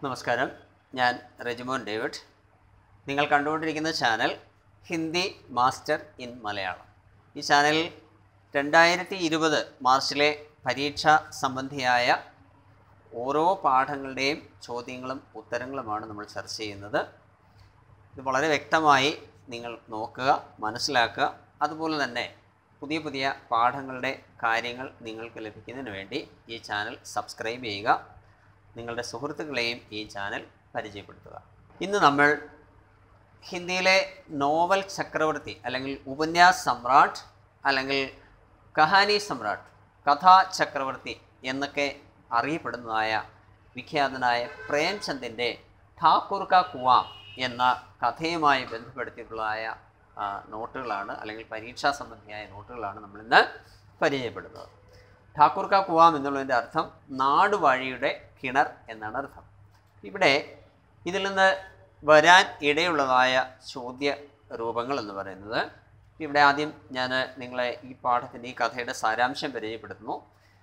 നമസ്കാരം ഞാൻ റെജിമോൻ ഡേവിഡ് നിങ്ങൾ കണ്ടുകൊണ്ടിരിക്കുന്ന channel Hindi master in Malayalam ഈ ചാനലിൽ രണ്ടായിരത്തി ഇരുപത് മാർച്ചിലെ പരീക്ഷ സംബന്ധിയായ ഓരോ പാഠങ്ങളുടെയും ചോദ്യങ്ങളും ഉത്തരങ്ങളുമാണ് നമ്മൾ ചർച്ച ചെയ്യുന്നത് ഇത് വളരെ വ്യക്തമായി നിങ്ങൾ നോക്കുക മനസ്സിലാക്കുക അതുപോലെ തന്നെ പുതിയ പുതിയ പാഠങ്ങളുടെ കാര്യങ്ങൾ നിങ്ങൾക്ക് ലഭിക്കുന്നതിന് വേണ്ടി ഈ ചാനൽ സബ്സ്ക്രൈബ് ചെയ്യുക നിങ്ങളുടെ സുഹൃത്തുക്കളെയും ഈ ചാനൽ പരിചയപ്പെടുത്തുക ഇന്ന് നമ്മൾ ഹിന്ദിയിലെ നോവൽ ചക്രവർത്തി അല്ലെങ്കിൽ ഉപന്യാസ് സമ്രാട്ട് അല്ലെങ്കിൽ കഹാനി സമ്രാട്ട് കഥാ ചക്രവർത്തി എന്നൊക്കെ അറിയപ്പെടുന്നതായ വിഖ്യാതനായ പ്രേംചന്ദിൻ്റെ ഠാക്കൂർ കാ കുവാം എന്ന കഥയുമായി ബന്ധപ്പെടുത്തിയിട്ടുള്ളതായ ആ, നോട്ടുകളാണ് അല്ലെങ്കിൽ പരീക്ഷാ സംബന്ധിയായ നോട്ടുകളാണ് നമ്മളിന്ന് പരിചയപ്പെടുന്നത് ഠാക്കൂർ കാ കുവാം എന്നുള്ളതിൻ്റെ അർത്ഥം നാടുവാഴിയുടെ കിണർ എന്നാണ് അർത്ഥം ഇവിടെ ഇതിൽ നിന്ന് വരാൻ ഇടയുള്ളതായ ചോദ്യ രൂപങ്ങൾ എന്ന് പറയുന്നത് ഇവിടെ ആദ്യം ഞാൻ നിങ്ങളെ ഈ പാഠത്തിൻ്റെ ഈ കഥയുടെ സാരാംശം പരിചയപ്പെടുത്തുന്നു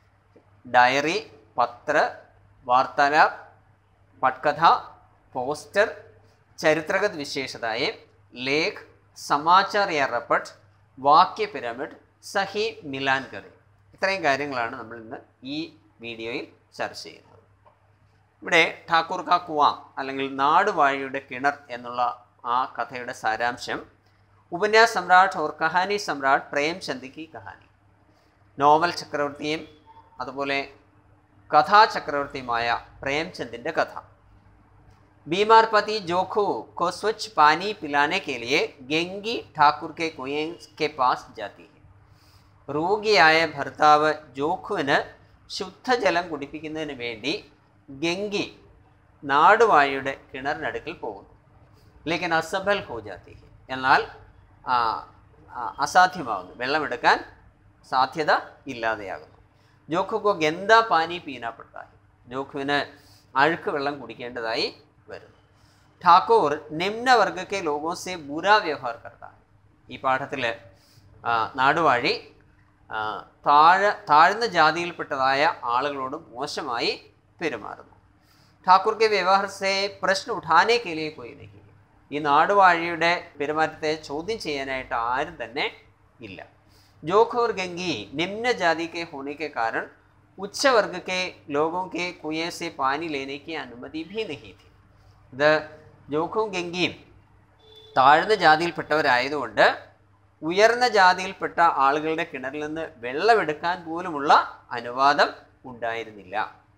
ഡയറി പത്ര വാർത്താലാപ് പട്കഥ പോസ്റ്റർ ചരിത്രഗത് വിശേഷതായെ ലേഖ് സമാചാർ യാ റപ്പട്ട് വാക്യ പിരമിഡ് സഹി മിലാൻ കറി ഇത്രയും കാര്യങ്ങളാണ് നമ്മൾ ഇന്ന് ഈ വീഡിയോയിൽ ചർച്ച ചെയ്യുന്നത് ഇവിടെ ഠാക്കൂർ കാ കുവാം അല്ലെങ്കിൽ നാടുവാഴിയുടെ കിണർ എന്നുള്ള ആ കഥയുടെ സാരാംശം ഉപന്യാസ് സമ്രാട്ട് ഓർ കഹാനി സമ്രാട്ട് പ്രേംചന്ദ് കി കഹാനി നോവൽ ചക്രവർത്തിയും അതുപോലെ കഥാചക്രവർത്തിയുമായ പ്രേംചന്ദിൻ്റെ കഥ बीमार पति जोखू को स्वच्छ पानी पिलाने के लिए गेंगी ठाकुर के कुएं के पास जाती है രോഗിയായ ഭർത്താവ് ജോഖുവിന് ശുദ്ധജലം കുടിപ്പിക്കുന്നതിന് വേണ്ടി ഗംഗി നാടുവാഴിയുടെ കിണറിനടുക്കൽ പോകുന്നു ലേക്കിൻ അസഫൽ ഹോ ജാത്തി ഹെ എന്നാൽ ആ, ആ, അസാധ്യമാകുന്നു വെള്ളമെടുക്കാൻ സാധ്യത ഇല്ലാതെയാകുന്നു ജോഖുക്കോ ഗന്ദ പാനി പീനാപ്പെട്ടായി ജോഖുവിന് അഴുക്ക് വെള്ളം കുടിക്കേണ്ടതായി വരുന്നു ഠാക്കൂർ നിമ്നവർഗക്കെ ലോകോ സെ ബുരാ വ്യവഹാർ കർത്താൻ ഈ പാഠത്തിൽ നാടുവാഴി ആ, താഴെ താഴ്ന്ന ജാതിയിൽപ്പെട്ടതായ ആളുകളോട് മോശമായി പെരുമാറുന്നു ഠാക്കൂർ കെ വ്യവഹാർ സെ പ്രശ്നം ഉഠാനെ കെ ലിയെ കോയി നഹി ഈ നാടുവാഴിയുടെ പെരുമാറ്റത്തെ ചോദ്യം ചെയ്യാനായിട്ട് ആരും തന്നെ ഇല്ല जोख और गंगी निम्न जाति के होने के कारण उच्च वर्ग के लोगों के कुएं से पानी लेने की अनुमति भी नहीं थी ഇത് ജോഖും ഗംഗിയും താഴ്ന്ന ജാതിയിൽപ്പെട്ടവരായതുകൊണ്ട് ഉയർന്ന ജാതിയിൽപ്പെട്ട ആളുകളുടെ കിണറിൽ നിന്ന് വെള്ളമെടുക്കാൻ പോലുമുള്ള അനുവാദം ഉണ്ടായിരുന്നില്ല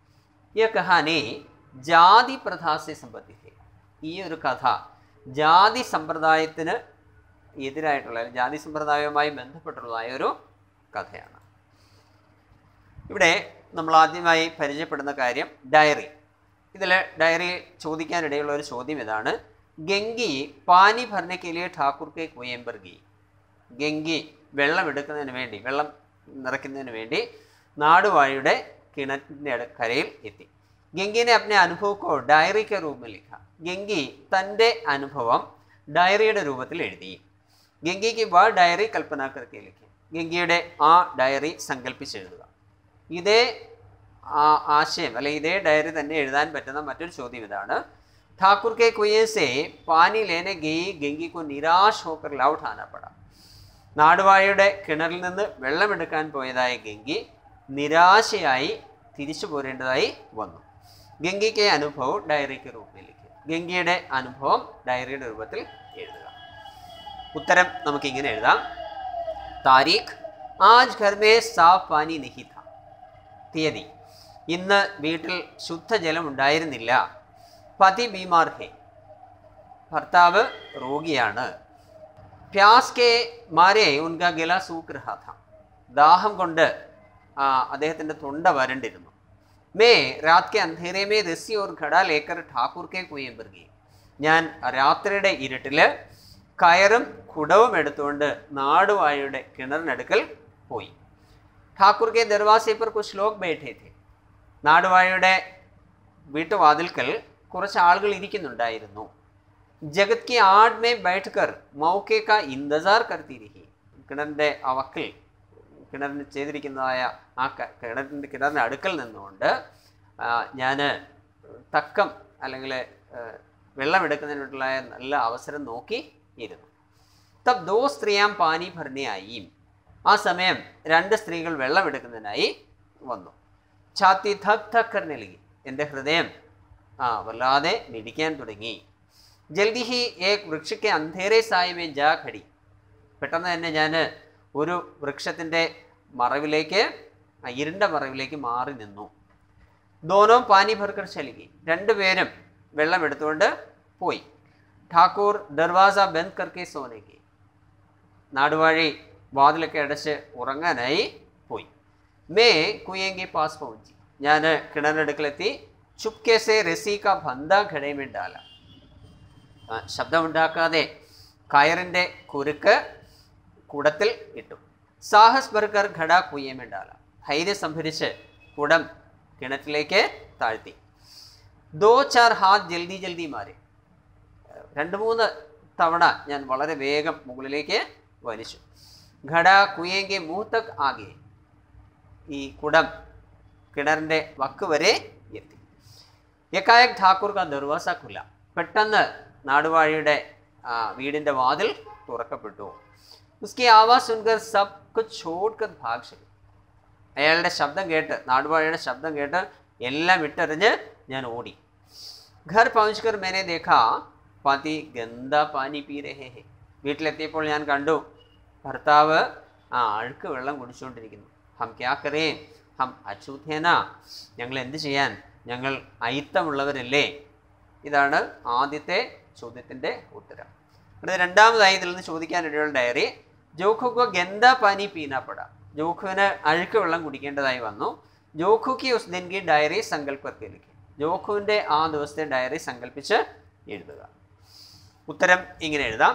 ഈ കഹാനി ജാതി പ്രഥാസെ സംബന്ധിച്ച് ഈ ഒരു കഥ ജാതി സമ്പ്രദായത്തിന് എതിരായിട്ടുള്ള അല്ലെങ്കിൽ ജാതി സമ്പ്രദായവുമായി ബന്ധപ്പെട്ടുള്ളതായ ഒരു കഥയാണ് ഇവിടെ നമ്മൾ ആദ്യമായി പരിചയപ്പെടുന്ന കാര്യം ഡയറി ഇതിൽ ഡയറി ചോദിക്കാനിടയുള്ള ഒരു ചോദ്യം ഇതാണ് ഗംഗി പാനി ഭരണക്കിലെ ഠാക്കൂർക്ക് കുയമ്പർഗി ഗംഗി വെള്ളം എടുക്കുന്നതിന് വേണ്ടി വെള്ളം നിറയ്ക്കുന്നതിന് വേണ്ടി നാടുവാഴിയുടെ കിണറ്റിൻ്റെ അടു കരയിൽ എത്തി ഗംഗിനെ അപ്നെ അനുഭവക്കോ ഡയറിക്ക് രൂപം ലിഖ ഗംഗി തൻ്റെ അനുഭവം ഡയറിയുടെ രൂപത്തിൽ എഴുതി ഗംഗയ്ക്ക് വാ ഡയറി കൽപ്പന കർക്കെ ലിഖി ഗംഗയുടെ ആ ഡയറി സങ്കല്പിച്ചെഴുതുക ഇതേ ആ ആശയം അല്ലെങ്കിൽ ഇതേ ഡയറി തന്നെ എഴുതാൻ പറ്റുന്ന മറ്റൊരു ചോദ്യം ഇതാണ് ठाकुर के कुएं से पानी लेने गई गंगी को निराश होकर लौट आना पड़ा നാടുവാഴിയുടെ കിണറിൽ നിന്ന് വെള്ളമെടുക്കാൻ പോയതായ ഗംഗി നിരാശയായി തിരിച്ചു പോരേണ്ടതായി വന്നു ഗംഗയ്ക്ക് അനുഭവം ഡയറിക്ക് രൂപത്തിലേക്ക് ഗംഗയുടെ അനുഭവം ഡയറിയുടെ രൂപത്തിൽ എഴുതുക ഉത്തരം നമുക്കിങ്ങനെ എഴുതാം താരീഖ് ആജ് ഘർ മേ സാഫ് പാനി നഹി ഥാ തീയതി ഇന്ന് വീട്ടിൽ ശുദ്ധജലം ഉണ്ടായിരുന്നില്ല പതി ബീമാർ ഹെ ഭർത്താവ് രോഗിയാണ് പ്യാസ് കെ മാരെ ഉൻക ഗല സൂക്ക് രഹാ ഥാ ദാഹം കൊണ്ട് ആ, അദ്ദേഹത്തിൻ്റെ തൊണ്ട വരണ്ടിരുന്നു മേ രാത് കെ അന്ധേരെ മേ രസി ഓർ ഘട ലേക്കർ ഠാക്കൂർ കെ കുയം ബർഗി ഞാൻ രാത്രിയുടെ ഇരുട്ടിൽ കയറും കുടവും എടുത്തുകൊണ്ട് നാടുവാഴിയുടെ കിണറിനടുക്കൽ പോയി ഠാക്കൂർ കെ ദർവാസെ പർ കുച്ച് ലോക് ബൈഠേ थे നാടുവാഴിയുടെ വീട്ടുവാതിൽക്കൽ കുറച്ച് ആളുകൾ ഇരിക്കുന്നുണ്ടായിരുന്നു ജഗത് കി ആട് മേ ബൈഠ് കർ മൗക്കെ കാ ഇന്തസാർ കർത്തി രഹി കിണറിൻ്റെ ആ വക്കിൽ കിണറിന് ചെയ്തിരിക്കുന്നതായ ആ ക- കിണറിൻ്റെ കിണറിൻ്റെ അടുക്കൽ നിന്നുകൊണ്ട് ഞാൻ തക്കം അല്ലെങ്കിൽ ഏഹ്, വെള്ളം എടുക്കുന്നതിനുള്ള നല്ല അവസരം നോക്കി ഇരുന്നു തബ് ദോ സ്ത്രീയാം പാനി ഭരണയായി ആ സമയം രണ്ട് സ്ത്രീകൾ വെള്ളം എടുക്കുന്നതിനായി വന്നു ഛാത്തി ധക് ധക് നൽകി എൻ്റെ ഹൃദയം ആ വല്ലാതെ മിടിക്കാൻ തുടങ്ങി ജൽദി ഹി ഏക് വൃക്ഷയ്ക്ക് അന്ധേരെ സായമേ ജാ ഖടി പെട്ടെന്ന് തന്നെ ഞാൻ ഒരു വൃക്ഷത്തിൻ്റെ മറവിലേക്ക് ആ ഇരുണ്ട മറവിലേക്ക് മാറി നിന്നു ദോനോ പാനി ഭർക്കർ ചലികി രണ്ടുപേരും വെള്ളം എടുത്തുകൊണ്ട് പോയി ഠാക്കൂർ ദർവാസ ബന്ദ് കർക്കെ സോനേക്ക് നാടുവാഴി വാതിലൊക്കെ അടച്ച് ഉറങ്ങാനായി പോയി മേ കുയങ്കി പാസ് പहुंची ഞാൻ കിണറിനടുക്കലെത്തി ചുപ്കേസെ രസീക ബന്ധ ഘടയമിണ്ടാല ശബ്ദമുണ്ടാക്കാതെ കയറിൻ്റെ കുരുക്ക് കുടത്തിൽ ഇട്ടു സാഹസ് ബർക്കർ ഘട കുയ്യമിണ്ടാല ധൈര്യം സംഭരിച്ച് കുടം കിണറ്റിലേക്ക് താഴ്ത്തി ദോ ചാർ ഹാത്ത് ജൽദി ജൽദി മാറി രണ്ട് മൂന്ന് തവണ ഞാൻ വളരെ വേഗം മുകളിലേക്ക് വലിച്ചു ഘട കുയേങ്കെ മൂത്തക് ആകെ ഈ കുടം കിണറിൻ്റെ വക്ക് വരെ എത്തി യക്കായക് ഠാക്കൂർ കാ ദർവാസ ഖുല്ല പെട്ടെന്ന് നാടുവാഴിയുടെ ആ, വീടിൻ്റെ വാതിൽ തുറക്കപ്പെട്ടു ഉസ്കി ആവാസ് സുൻകർ സബ് കുച്ച് ഛോട്കർ ഭാഗ് ശരി അയാളുടെ ശബ്ദം കേട്ട് നാടുവാഴിയുടെ ശബ്ദം കേട്ട് എല്ലാം ഇട്ടെറിഞ്ഞ് ഞാൻ ഓടി ഘർ പहुंचकर मैंने देखा പതി ഗന്ധാ പാനി പീ രഹേ ഹെ വീട്ടിലെത്തിയപ്പോൾ ഞാൻ കണ്ടു ഭർത്താവ് ആ അഴുക്ക് വെള്ളം കുടിച്ചുകൊണ്ടിരിക്കുന്നു ഹം ക്യാ കരേ ഹം അച്ഛൂഥേന ഞങ്ങൾ എന്ത് ചെയ്യാൻ ഞങ്ങൾ അയിത്തമുള്ളവരല്ലേ ഇതാണ് ആദ്യത്തെ ചോദ്യത്തിൻ്റെ ഉത്തരം അടുത്ത രണ്ടാമതായി ഇതിൽ നിന്ന് ചോദിക്കാനിടയുള്ള ഡയറി ജോഖുക്കോ ഗന്ധാ പാനി പീനാപ്പെട ജോഖുവിന് അഴുക്ക് വെള്ളം കുടിക്കേണ്ടതായി വന്നു ജോഖുക്ക് ഉസ് ദിൻ കി ഡയറി സങ്കല്പത്തിലേക്ക് ജോഖുവിൻ്റെ ആ ദിവസത്തെ ഡയറി സങ്കല്പിച്ച് എഴുതുക ഉത്തരം ഇങ്ങനെ എഴുതാം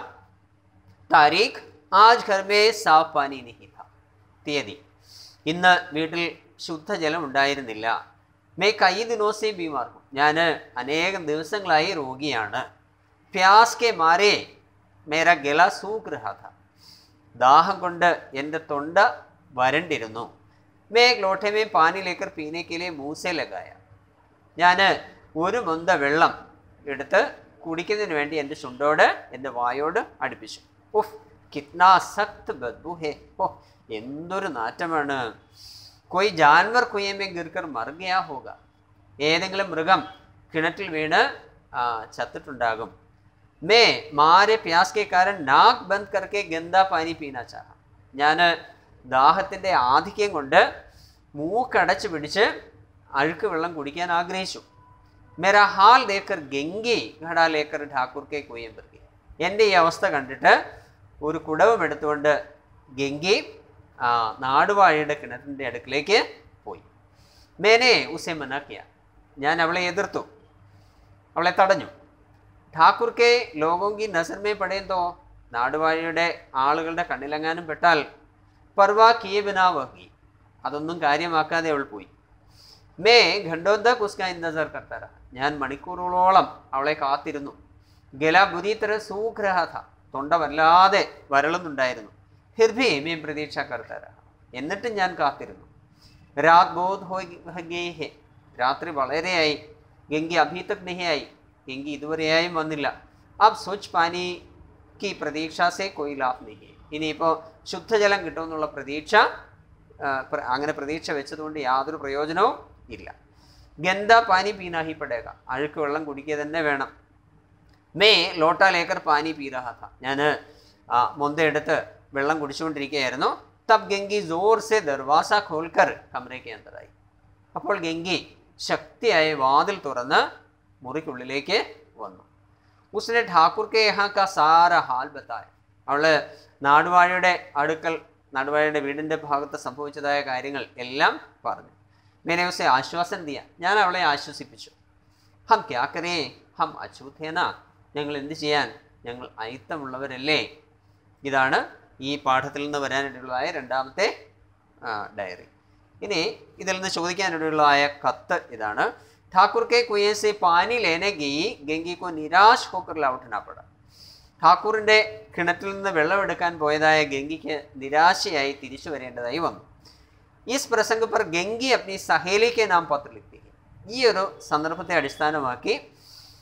താരീഖ് ആജ് ഘർ മേ സാഫ് പാനി നിഹി ഥ തീയതി ഇന്ന് വീട്ടിൽ ശുദ്ധജലം ഉണ്ടായിരുന്നില്ല മേ കൈ ദിനോസെ ബീമാർ ഞാൻ അനേകം ദിവസങ്ങളായി രോഗിയാണ് പ്യാസ് കെ മാരേ മേര ഗല സൂഖ് രഹാ ഥ ദാഹം കൊണ്ട് എൻ്റെ തൊണ്ട വരണ്ടിരുന്നു മേ ലോട്ടമേ പാനി ലേക്കർ പീനേക്കിലെ മൂസെ ലഗായ ഞാൻ ഒരു മൊന്ത വെള്ളം എടുത്ത് കുടിക്കുന്നതിന് വേണ്ടി എൻ്റെ ചുണ്ടോട് എൻ്റെ വായോട് അടുപ്പിച്ചു ഉഫ് കിത്നാ സഖ്ത് ബദ്ബു ഹേ ഓ എന്തൊരു നാറ്റമാണ് കൊയ് ജാൻവർ കുയ്യമേ ഗിർക്കർ മറുകയാ ഹോക ഏതെങ്കിലും മൃഗം കിണറ്റിൽ വീണ് ആ, ചത്തിട്ടുണ്ടാകും മേ മാരെ പ്യാസ് കെ കാരൻ നാഗ് ബന്ദ് കർക്കെ ഗന്ധാ പാനി പീനാ ചാഹ ഞാൻ ദാഹത്തിൻ്റെ ആധിക്യം കൊണ്ട് മൂക്കടച്ച് പിടിച്ച് അഴുക്ക് വെള്ളം കുടിക്കാൻ ആഗ്രഹിച്ചു മേരാ ഹാൽ ലേക്കർ ഗംഗി ഘടാ ലേക്കർ ഠാക്കൂർ കെ കുയ്യമ്പർക്കി എൻ്റെ ഈ അവസ്ഥ കണ്ടിട്ട് ഒരു കുടവും എടുത്തുകൊണ്ട് ഗംഗി ആ, നാടുവാഴിയുടെ കിണറ്റിൻ്റെ അടുക്കിലേക്ക് പോയി മേനെ ഉസെ മനാക്കിയ ഞാൻ അവളെ എതിർത്തു അവളെ തടഞ്ഞു ഠാക്കൂർ കെ ലോകോങ്കി നസർമേ പടയന്തോ നാടുവാഴിയുടെ ആളുകളുടെ കണ്ണിലെങ്ങാനും പെട്ടാൽ പർവാ കിയെ ബിനാ വഹി അതൊന്നും കാര്യമാക്കാതെ അവൾ പോയി മേ ഘണ്ടോന്തക് ഉസ്ക ഇന്തസർ കർത്തറ ഞാൻ മണിക്കൂറുകളോളം അവളെ കാത്തിരുന്നു ഗല ബുരീത്തര സൂഗ്രഹഥ തൊണ്ട വല്ലാതെ വരളുന്നുണ്ടായിരുന്നു ഫിർഭി മേ പ്രതീക്ഷ കർത്തറ എന്നിട്ടും ഞാൻ കാത്തിരുന്നു രാത് ബോധ് ഹോഗേ ഹെ രാത്രി വളരെയായി ഗംഗി അഭി തക് നഹിയായി ഗംഗി ഇതുവരെയായും വന്നില്ല അബ് സ്വച്ഛ് പാനി കി പ്രതീക്ഷാസെ കൊയ് ലാഭ് നഹി ഇനിയിപ്പോൾ ശുദ്ധജലം കിട്ടുമെന്നുള്ള പ്രതീക്ഷ ആ, പ്ര- അങ്ങനെ പ്രതീക്ഷ വെച്ചതുകൊണ്ട് യാതൊരു പ്രയോജനവും ഇല്ല ഗന്ധ പാനി പീനാഹി പടേക അഴുക്ക് വെള്ളം കുടിക്കുക തന്നെ വേണം മേ ലോട്ട ലേക്കർ പാനി പീ രഹാ ഥ ഞാൻ മൊന്തയെടുത്ത് വെള്ളം കുടിച്ചുകൊണ്ടിരിക്കുകയായിരുന്നു തബ് ഗംഗി ജോർ സെ ദർവാസ ഖോൽക്കർ കമരയ്ക്ക് അന്തരായി അപ്പോൾ ഗംഗി ശക്തിയായി വാതിൽ തുറന്ന് മുറിക്കുള്ളിലേക്ക് വന്നു ഉസ്നെ ഠാക്കൂർ കെ യഹാ കാ സാര ഹാൽ ബത്തായ അവള് നാടുവാഴിയുടെ അടുക്കൽ നാടുവാഴിയുടെ വീടിൻ്റെ ഭാഗത്ത് സംഭവിച്ചതായ കാര്യങ്ങൾ എല്ലാം പറഞ്ഞു മേനെ ഉസെ ആശ്വാസം ദിയ ഞാൻ അവളെ ആശ്വസിപ്പിച്ചു ഹം ക്യാ കരേ ഹം അച്ഛൂഥേന ഞങ്ങൾ എന്ത് ചെയ്യാൻ ഞങ്ങൾ അയിത്തമുള്ളവരല്ലേ ഇതാണ് ഈ പാഠത്തിൽ നിന്ന് വരാനായിട്ടുള്ളതായ രണ്ടാമത്തെ ആ, ഡയറി ഇനി ഇതിൽ നിന്ന് ചോദിക്കാനായിട്ടുള്ളതായ കത്ത് ഇതാണ് ഠാക്കൂർ കെ കുയെ സെ പാനി ലേനെ ഗയി ഗംഗി കോ നിരാശ് ഹോക്കർ ലൗട്ടനാപ്പെട ഠാക്കൂറിൻ്റെ കിണറ്റിൽ നിന്ന് വെള്ളമെടുക്കാൻ പോയതായ ഗംഗിക്ക് നിരാശയായി തിരിച്ചു വരേണ്ടതായി വന്നു ഇസ് പ്രസംഗ പർ ഗംഗി അപ്നി സഹേലിക്ക് നാം പത്ര ലിഖി ഈ ഒരു സന്ദർഭത്തെ അടിസ്ഥാനമാക്കി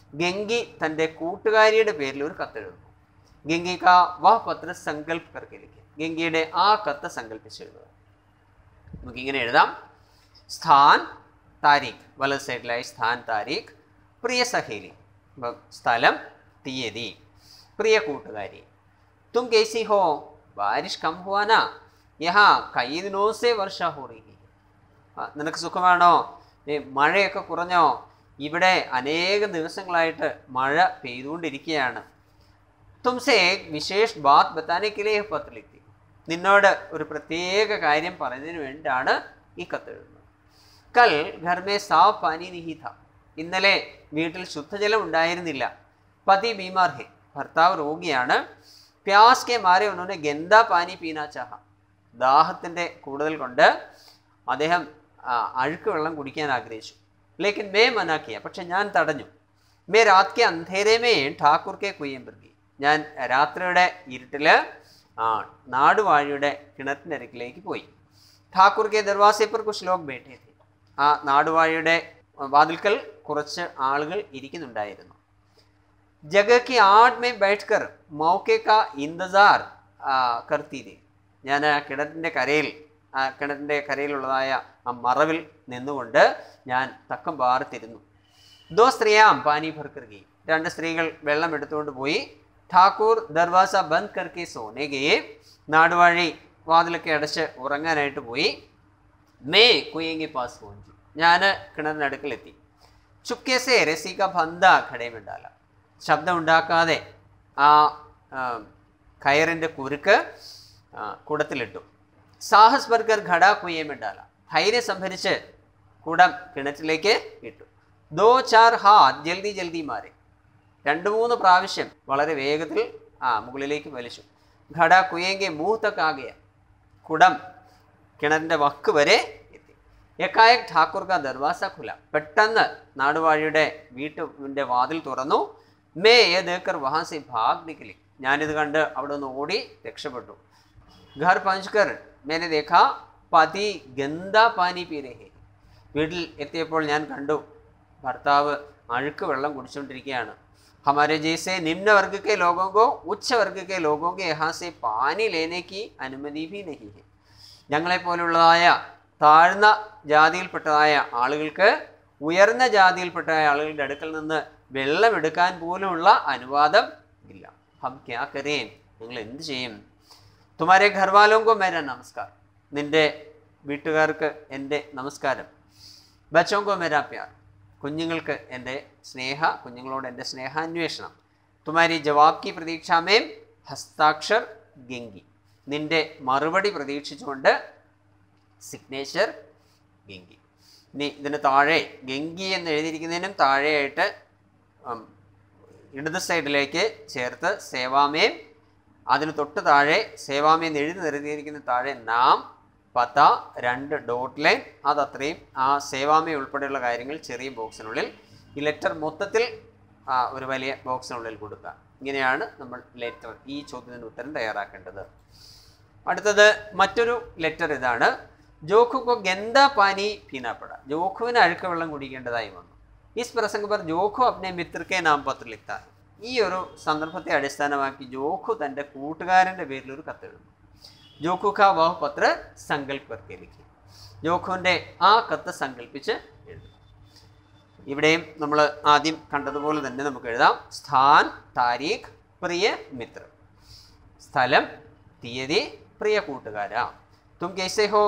ഗംഗി തൻ്റെ കൂട്ടുകാരിയുടെ പേരിൽ ഒരു കത്തെഴുതുന്നു ഗംഗി കാ വഹ പത്ര സങ്കല്പ് കർക്കെ ലിഖെ ഗംഗയുടെ ആ കത്ത് സങ്കല്പിച്ച് എഴുതുക നമുക്കിങ്ങനെ എഴുതാം സ്ഥാൻ താരീഖ് വലത് സൈഡിലായി സ്ഥാൻ താരീഖ് പ്രിയ സഹേലി അപ്പം സ്ഥലം തീയതി പ്രിയ കൂട്ടുകാരി തും കേസി ഹോ ബാരിഷ് കം ഹുവാന യഹാ കൈ ദിനോ സേ വർഷ ഹോ റഹി ഹൈ. ആ, നിനക്ക് സുഖമാണോ ഏ, മഴയൊക്കെ കുറഞ്ഞോ ഇവിടെ അനേകം ദിവസങ്ങളായിട്ട് മഴ പെയ്തുകൊണ്ടിരിക്കുകയാണ് തുംസെ ഏക് വിശേഷ് ബാത് ബത്താനെ കിലേ പത്ത് ലിഖി നിന്നോട് ഒരു പ്രത്യേക കാര്യം പറയുന്നതിന് വേണ്ടിയാണ് ഈ കത്ത് എഴുതുന്നത് കൽ ഘർമേ സാഫ് പാനി നിഹി ഥ ഇന്നലെ വീട്ടിൽ ശുദ്ധജലം ഉണ്ടായിരുന്നില്ല പതി ബീമാർ ഹെ ഭർത്താവ് രോഗിയാണ് പ്യാസ് കെ മാരെ ഉന്നോനെ ഗന്ധാ പാനി പീനാ ചാഹ ദാഹത്തിൻ്റെ കൂടുതൽ കൊണ്ട് അദ്ദേഹം ആ, അഴുക്ക് വെള്ളം കുടിക്കാൻ ആഗ്രഹിച്ചു ലേക്കിൻ മേ മനാക്കിയ പക്ഷെ ഞാൻ തടഞ്ഞു മേ രാത് കെ അന്ധേരമേ ഠാക്കൂർ കെ കുയ്യമ്പർഗി ഞാൻ രാത്രിയുടെ ഇരുട്ടില് ആ നാടുവാഴിയുടെ കിണറ്റിൻ്റെ അരികിലേക്ക് പോയി ഠാക്കൂർ കെ ദർവാസെ पर कुछ लोग बैठे थे ആ നാടുവാഴിയുടെ വാതിൽക്കൽ കുറച്ച് ആളുകൾ ഇരിക്കുന്നുണ്ടായിരുന്നു जगह की आड़ में बैठकर मौके का इंतजार ആ, करती थी ഞാൻ ആ കിണറ്റിൻ്റെ കരയിൽ ആ കിണറ്റിൻ്റെ കരയിലുള്ളതായ ആ മറവിൽ നിന്നുകൊണ്ട് ഞാൻ തക്കം പാർത്തിരുന്നു ദോ സ്ത്രീയാം പാനി ഭർക്കർഗി രണ്ട് സ്ത്രീകൾ വെള്ളം എടുത്തുകൊണ്ട് പോയി ഠാക്കൂർ ദർവാസ ബന്ദ് കർക്കെ സോനെ ഗയെ നാടുവാഴി വാതിലൊക്കെ അടച്ച് ഉറങ്ങാനായിട്ട് പോയി മേ കുയങ്ങി പാസ് പോഞ്ചു ഞാൻ കിണറിനടുക്കലെത്തി ചുക്കേസെ രസിക ബന്ധ ഘടയമിണ്ടാല ശബ്ദം ഉണ്ടാക്കാതെ ആ ആ, കയറിൻ്റെ കുരുക്ക് ആ, കുടത്തിലിട്ടു സാഹസ് ബർഗർ ഘട കുയ്യമിണ്ടാല ധൈര്യം സംഭരിച്ച് കുടം കിണറ്റിലേക്ക് ഇട്ടു ദോ ചാർ ഹാത്ത് ജൽദി ജൽദി മാറി രണ്ട് മൂന്ന് പ്രാവശ്യം വളരെ വേഗത്തിൽ ആ മുകളിലേക്ക് വലിച്ചു ഘട കുയ്യെങ്കിൽ മൂത്തക്കാകയ കുടം കിണറിൻ്റെ വക്ക് വരെ എത്തി എക്കായക് ഠാക്കൂർ കാ ദർവാസ ഖുല പെട്ടെന്ന് നാടുവാഴിയുടെ വീട്ടിൻ്റെ വാതിൽ തുറന്നു മേ ഏ ദേക്കർ വഹാസി ഭാഗ് നിക്കലി ഞാനിത് കണ്ട് അവിടെ നിന്ന് ഓടി രക്ഷപ്പെട്ടു ഘർ പഞ്ച് മേനെ ദേഖ പതി ഗന്ധാ പാനി പീരഹേ വീട്ടിൽ എത്തിയപ്പോൾ ഞാൻ കണ്ടു ഭർത്താവ് അഴുക്ക് വെള്ളം കുടിച്ചുകൊണ്ടിരിക്കുകയാണ് हमारे जैसे निम्न वर्ग के लोगों को उच्च वर्ग के लोगों के यहाँ से पानी लेने की अनुमति भी नहीं है ഞങ്ങളെപ്പോലുള്ളതായ താഴ്ന്ന ജാതിയിൽപ്പെട്ടതായ ആളുകൾക്ക് ഉയർന്ന ജാതിയിൽപ്പെട്ടതായ ആളുകളുടെ അടുക്കൽ നിന്ന് വെള്ളം എടുക്കാൻ പോലുമുള്ള അനുവാദം ഇല്ല ഹം ക്യാ കരേൻ നിങ്ങൾ എന്ത് ചെയ്യും തുമാരെ ഘർവാലോങ്കോ മേര നമസ്കാർ നിന്റെ വീട്ടുകാർക്ക് എൻ്റെ നമസ്കാരം ബച്ചോങ്കോ മേരാ പ്യാർ കുഞ്ഞുങ്ങൾക്ക് എൻ്റെ സ്നേഹ കുഞ്ഞുങ്ങളോട് എൻ്റെ സ്നേഹാന്വേഷണം തുമാരി ജവാബ് കി പ്രതീക്ഷാമേം ഹസ്താക്ഷർ ഗംഗി നിന്റെ മറുപടി പ്രതീക്ഷിച്ചുകൊണ്ട് സിഗ്നേച്ചർ ഗംഗി ഇനി ഇതിന് താഴെ ഗംഗി എന്ന് എഴുതിയിരിക്കുന്നതിനും താഴെയായിട്ട് ഉം, ഇടത് സൈഡിലേക്ക് ചേർത്ത് സേവാമേം അതിന് തൊട്ട് താഴെ സേവാമി എന്ന് എഴുതി നിർത്തിയിരിക്കുന്ന താഴെ നാം പത്ത രണ്ട് ഡോട്ട് ലൈൻ അത് അത്രയും ആ സേവാമി ഉൾപ്പെടെയുള്ള കാര്യങ്ങൾ ചെറിയ ബോക്സിനുള്ളിൽ ഈ ലെറ്റർ മൊത്തത്തിൽ ആ, ഒരു വലിയ ബോക്സിനുള്ളിൽ കൊടുക്കുക ഇങ്ങനെയാണ് നമ്മൾ ലെറ്റർ ഈ ചോദ്യത്തിന് ഉത്തരം തയ്യാറാക്കേണ്ടത് അടുത്തത് മറ്റൊരു ലെറ്റർ ഇതാണ് ജോഖുക്കോ ഗന്ദ പാനി പീനാപ്പട ജോഖുവിന് അഴുക്ക വെള്ളം കുടിക്കേണ്ടതായി വന്നു ഇസ് പ്രസംഗ പർ ജോഖു അപ്നെ മിത്രക്കെ നാം പത്ര ലിഖ്ത ഹൈ. ഈ ഒരു സന്ദർഭത്തെ അടിസ്ഥാനമാക്കി ജോഖു തൻ്റെ കൂട്ടുകാരൻ്റെ പേരിൽ ഒരു കത്തെഴുതുന്നു ജോഖു ഖാ വാഹ് പത്ര സങ്കല്പ് കർക്കെ ലിഖി ജോഖുവിൻ്റെ ആ കത്ത് സങ്കല്പിച്ച് എഴുതും ഇവിടെയും നമ്മൾ ആദ്യം കണ്ടതുപോലെ തന്നെ നമുക്ക് എഴുതാം സ്ഥാൻ താരീഖ് പ്രിയ മിത്ര സ്ഥലം തീയതി പ്രിയ കൂട്ടുകാരാ തും कैसे हो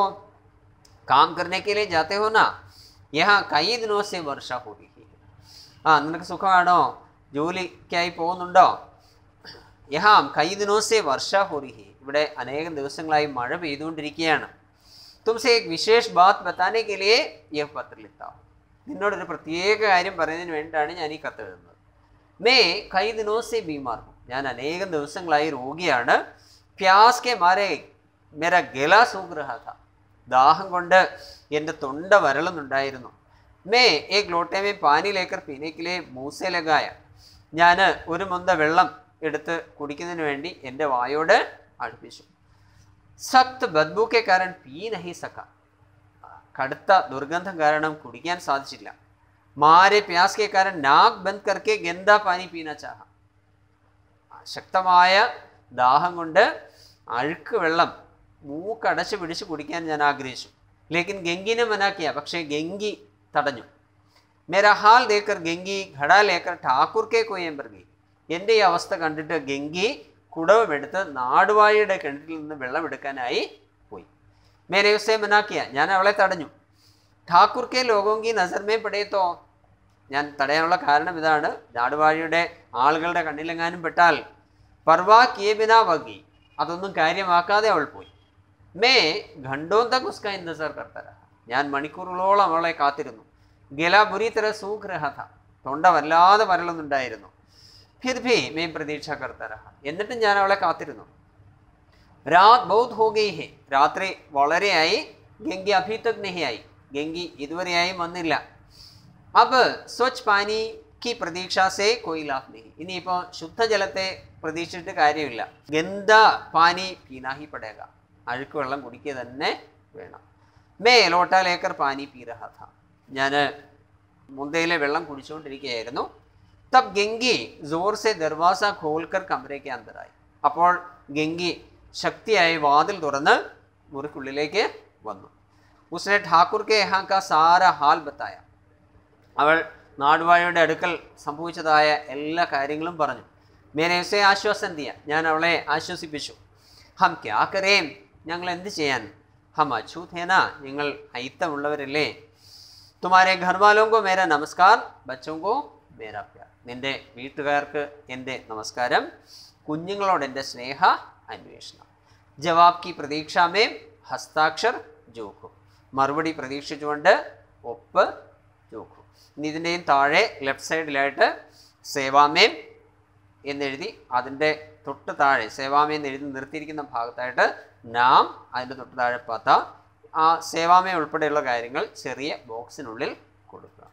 काम करने के लिए जाते हो ना यहाँ कई दिनों से वर्षा हो रही है ആ നിനക്ക് സുഖമാണോ ജോലിക്കായി പോകുന്നുണ്ടോ യഹാം കൈ ദിനോസെ വർഷ ഹോറിഹി ഇവിടെ അനേകം ദിവസങ്ങളായി മഴ പെയ്തുകൊണ്ടിരിക്കുകയാണ് തുംസെ ഏക് വിശേഷ് ബാത് ബത്താനെ കെ ലിയേ യഹ് പത്ര ലിഖ്താ ഹൂം. നിന്നോടൊരു പ്രത്യേക കാര്യം പറയുന്നതിന് വേണ്ടിയിട്ടാണ് ഞാൻ ഈ കത്ത് എഴുതുന്നത് മേ കൈ ദിനോസെ ബീമാർ ഹൂം. ഞാൻ അനേകം ദിവസങ്ങളായി രോഗിയാണ് പ്യാസ് കെ മാരെ മേര ഗല സൂഖ് രഹാ ഥാ ദാഹം കൊണ്ട് എൻ്റെ തൊണ്ട വരളുന്നുണ്ടായിരുന്നു മേ ഏക് ലോട്ടെ മേ പാനി ലേക്കർ പീനേക്കിലെ മൂസെ ലഗായ ഞാൻ ഒരു മുന്ത വെള്ളം എടുത്ത് കുടിക്കുന്നതിന് വേണ്ടി എൻ്റെ വായോട് അടുപ്പിച്ചു സഖ്ത് ബദ്ബു കെ കാരണം പീ നഹി സക്ക കടുത്ത ദുർഗന്ധം കാരണം കുടിക്കാൻ സാധിച്ചില്ല मारे प्यास के कारण नाक बंद करके गंदा पानी पीना चाहा ശക്തമായ ദാഹം കൊണ്ട് അഴുക്ക് വെള്ളം മൂക്കടച്ച് പിടിച്ച് കുടിക്കാൻ ഞാൻ ആഗ്രഹിച്ചു ലേക്കിൻ ഗംഗിനെ മനാക്കിയ പക്ഷേ ഗംഗി തടഞ്ഞു മേരാ ഹാൽ ദേക്കർ ഗംഗി ഘട ലേക്കർ ഠാക്കൂർ കെ കൊയ്യമ്പർ ഗി എൻ്റെ ഈ അവസ്ഥ കണ്ടിട്ട് ഗംഗി കുടവുമെടുത്ത് നാടുവാഴിയുടെ കിണറ്റിൽ നിന്ന് വെള്ളമെടുക്കാനായി പോയി മേരെ ഉസേ മനാക്കിയ ഞാൻ അവളെ തടഞ്ഞു ഠാക്കൂർ കെ ലോകോങ്കി നസർമേ പെടയത്തോ ഞാൻ തടയാനുള്ള കാരണം ഇതാണ് നാടുവാഴിയുടെ ആളുകളുടെ കണ്ണിലെങ്ങാനും പെട്ടാൽ പർവാ കിയെ ബിനാ വകി അതൊന്നും കാര്യമാക്കാതെ അവൾ പോയി മേ ഘണ്ടോന്ത കുസ്ക ഇന്തസർ കർത്തര ഞാൻ മണിക്കൂറുകളോളം അവളെ കാത്തിരുന്നു ഗല ബുരി തര സൂഗ്രഹത തൊണ്ട വല്ലാതെ വരളുന്നുണ്ടായിരുന്നു ഫിർ ഭി മേ പ്രതീക്ഷ കർത്തര എന്നിട്ടും ഞാൻ അവളെ കാത്തിരുന്നു രാത് ബൗദ്ധ ഹോ ഗയി ഹെ രാത്രി വളരെയായി ഗംഗി അഭി തക് നഹി ആയി ഗംഗി ഇതുവരെയായും വന്നില്ല അബ് സ്വച്ഛ് പാനി കി പ്രതീക്ഷ സേ കോയി ലാഭ് നഹി ഇനിയിപ്പോൾ ശുദ്ധജലത്തെ പ്രതീക്ഷിച്ചിട്ട് കാര്യമില്ല ഗന്ധ പാനി പീനാഹി പടേക അഴുക്ക് വെള്ളം കുടിക്കുക തന്നെ വേണം മേ ലോട്ട ലേക്കർ പാനി പീ രഹാ ഥാ ഞാൻ മുന്തയിലെ വെള്ളം കുടിച്ചുകൊണ്ടിരിക്കുകയായിരുന്നു തബ് ഗംഗി ജോർ സെ ദർവാസ ഖോൽക്കർ കമരയ്ക്ക് അന്തരായി അപ്പോൾ ഗംഗി ശക്തിയായി വാതിൽ തുറന്ന് മുറിക്കുള്ളിലേക്ക് വന്നു ഉസ്നെ ഠാക്കൂർ കെ യഹാ കാ സാര ഹാൽ ബത്തായ അവൾ നാടുവാഴിയുടെ അടുക്കൽ സംഭവിച്ചതായ എല്ലാ കാര്യങ്ങളും പറഞ്ഞു മേനെ ഉസെ ആശ്വാസം ദിയ ഞാൻ അവളെ ആശ്വസിപ്പിച്ചു ഹം ക്യാ കരേം ഞങ്ങൾ എന്ത് ചെയ്യാൻ ഹം അച്ഛൂഥേന നിങ്ങൾ അയിത്തമുള്ളവരല്ലേ തുമാരെ ഘർവാലോങ്കോ മേര നമസ്കാർ ബച്ചോങ്കോ മേര പ്യാർ നിന്റെ വീട്ടുകാർക്ക് എൻ്റെ നമസ്കാരം കുഞ്ഞുങ്ങളോട് എൻ്റെ സ്നേഹ അന്വേഷണം ജവാബ് കി പ്രതീക്ഷാമേ ഹസ്താക്ഷർ ജോഖു മറുപടി പ്രതീക്ഷിച്ചുകൊണ്ട് ഒപ്പ് ജോഖു ഇനി ഇതിൻ്റെയും താഴെ ലെഫ്റ്റ് സൈഡിലായിട്ട് സേവാമേം എന്നെഴുതി അതിൻ്റെ തൊട്ട് താഴെ സേവാമേ എന്ന് എഴുതി നിർത്തിയിരിക്കുന്ന ഭാഗത്തായിട്ട് നാം അതിൻ്റെ തൊട്ട് താഴെ പത്ത ആ സേവാമേ ഉൾപ്പെടെയുള്ള കാര്യങ്ങൾ ചെറിയ ബോക്സിനുള്ളിൽ കൊടുക്കുക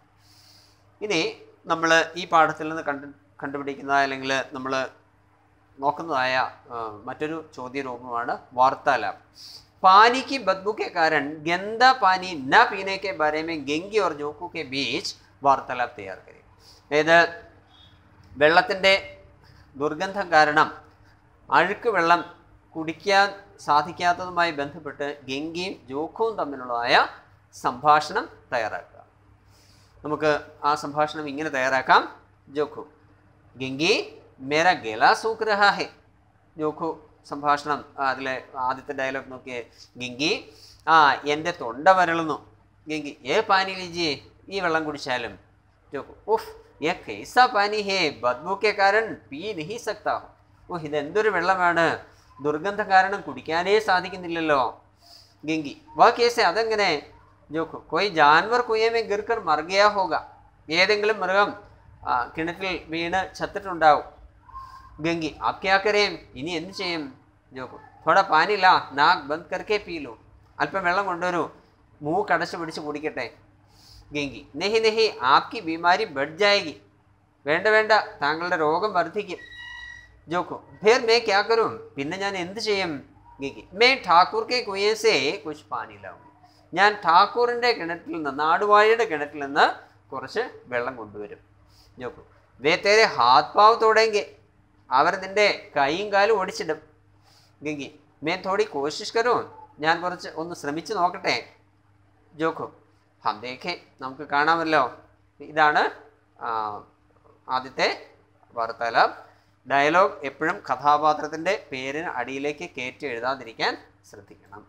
ഇനി നമ്മൾ ഈ പാഠത്തിൽ നിന്ന് കണ്ടു കണ്ടുപിടിക്കുന്ന അല്ലെങ്കിൽ നമ്മൾ നോക്കുന്നതായ ആ, മറ്റൊരു ചോദ്യരൂപമാണ് വാർത്താലാപ് पानी की बदबू के कारण गंदा पानी न पीने के बारे में गेंगी और जोकू के बीच വാർത്താലാപ് തയ്യാർ കരി അതായത് വെള്ളത്തിൻ്റെ ദുർഗന്ധം കാരണം അഴുക്ക് വെള്ളം കുടിക്കാൻ സാധിക്കാത്തതുമായി ബന്ധപ്പെട്ട് ഗംഗയും ജോഖുവും തമ്മിലുള്ളതായ സംഭാഷണം തയ്യാറാക്കുക നമുക്ക് ആ സംഭാഷണം ഇങ്ങനെ തയ്യാറാക്കാം ജോഖു ഗംഗി മേര ഗല സൂക്ക് രഹാ ഹെ ജോഖു സംഭാഷണം ആ, അതിലെ ആദ്യത്തെ ഡയലോഗ് നോക്കിയേ ഗംഗി ആ എൻ്റെ തൊണ്ട വരളുന്നു ഗംഗി ഏ പാനി ലിജിയെ ഈ വെള്ളം കുടിച്ചാലും ജോഖു ഉഫ് ഏ കൈസ പാനി ഹേ ബദ്ബു കെ കാരൻ പീ നഹി സക്താ ഹൂം." ഓ ഇതെന്തൊരു വെള്ളമാണ് ദുർഗന്ധം കാരണം കുടിക്കാനേ സാധിക്കുന്നില്ലല്ലോ ഗംഗി വാ കേസെ അതെങ്ങനെ ജോഖു കൊയ് ജാൻവർ കുയ്യമേ ഗിർക്കർ മറുകയാ ഹോക ഏതെങ്കിലും മൃഗം ആ, കിണറ്റിൽ വീണ് ചത്തിട്ടുണ്ടാവും ഗംഗി ആപ് ക്യാ കരേം ഇനി എന്ത് ചെയ്യും ജോക്കു થોડા പാനി ലാ നാക്ക് ബന്ദ് കർക്കെ പീലു അല്പം വെള്ളം കൊണ്ടുവരൂ മൂക്കടച്ച് പിടിച്ച് കുടിക്കട്ടെ ഗംഗി നെഹി നെഹി ആപ്കി ബീമാരി ബഡ് ജായകി വേണ്ട വേണ്ട താങ്കളുടെ രോഗം വർദ്ധിക്കും ജോക്കു ഫിർ മേ ക്യാ കരും പിന്നെ ഞാൻ എന്ത് ചെയ്യും ഗംഗി മേ ഠാക്കൂർ കെ കുയേസേ കുച്ച് പാനി ലാവും ഞാൻ ഠാക്കൂറിൻ്റെ കിണറ്റിൽ നിന്ന് നാടുവാഴിയുടെ കിണറ്റിൽ നിന്ന് കുറച്ച് വെള്ളം കൊണ്ടുവരും ജോക്കു വേ തേരെ ഹാത് പാവ് തോടെങ്കിൽ അവർ നിന്റെ കൈയും കാലും ഓടിച്ചിടും ഗംഗി മേ തോടി കോശിഷ് കരൂ ഞാൻ കുറച്ച് ഒന്ന് ശ്രമിച്ചു നോക്കട്ടെ ജോക്കു ഹം ദേഖേ നമുക്ക് കാണാമല്ലോ ഇതാണ് ആ, ആദ്യത്തെ വാർത്താലാപ് ഡയലോഗ് എപ്പോഴും കഥാപാത്രത്തിൻ്റെ പേരിന് അടിയിലേക്ക് കയറ്റി എഴുതാതിരിക്കാൻ ശ്രദ്ധിക്കണം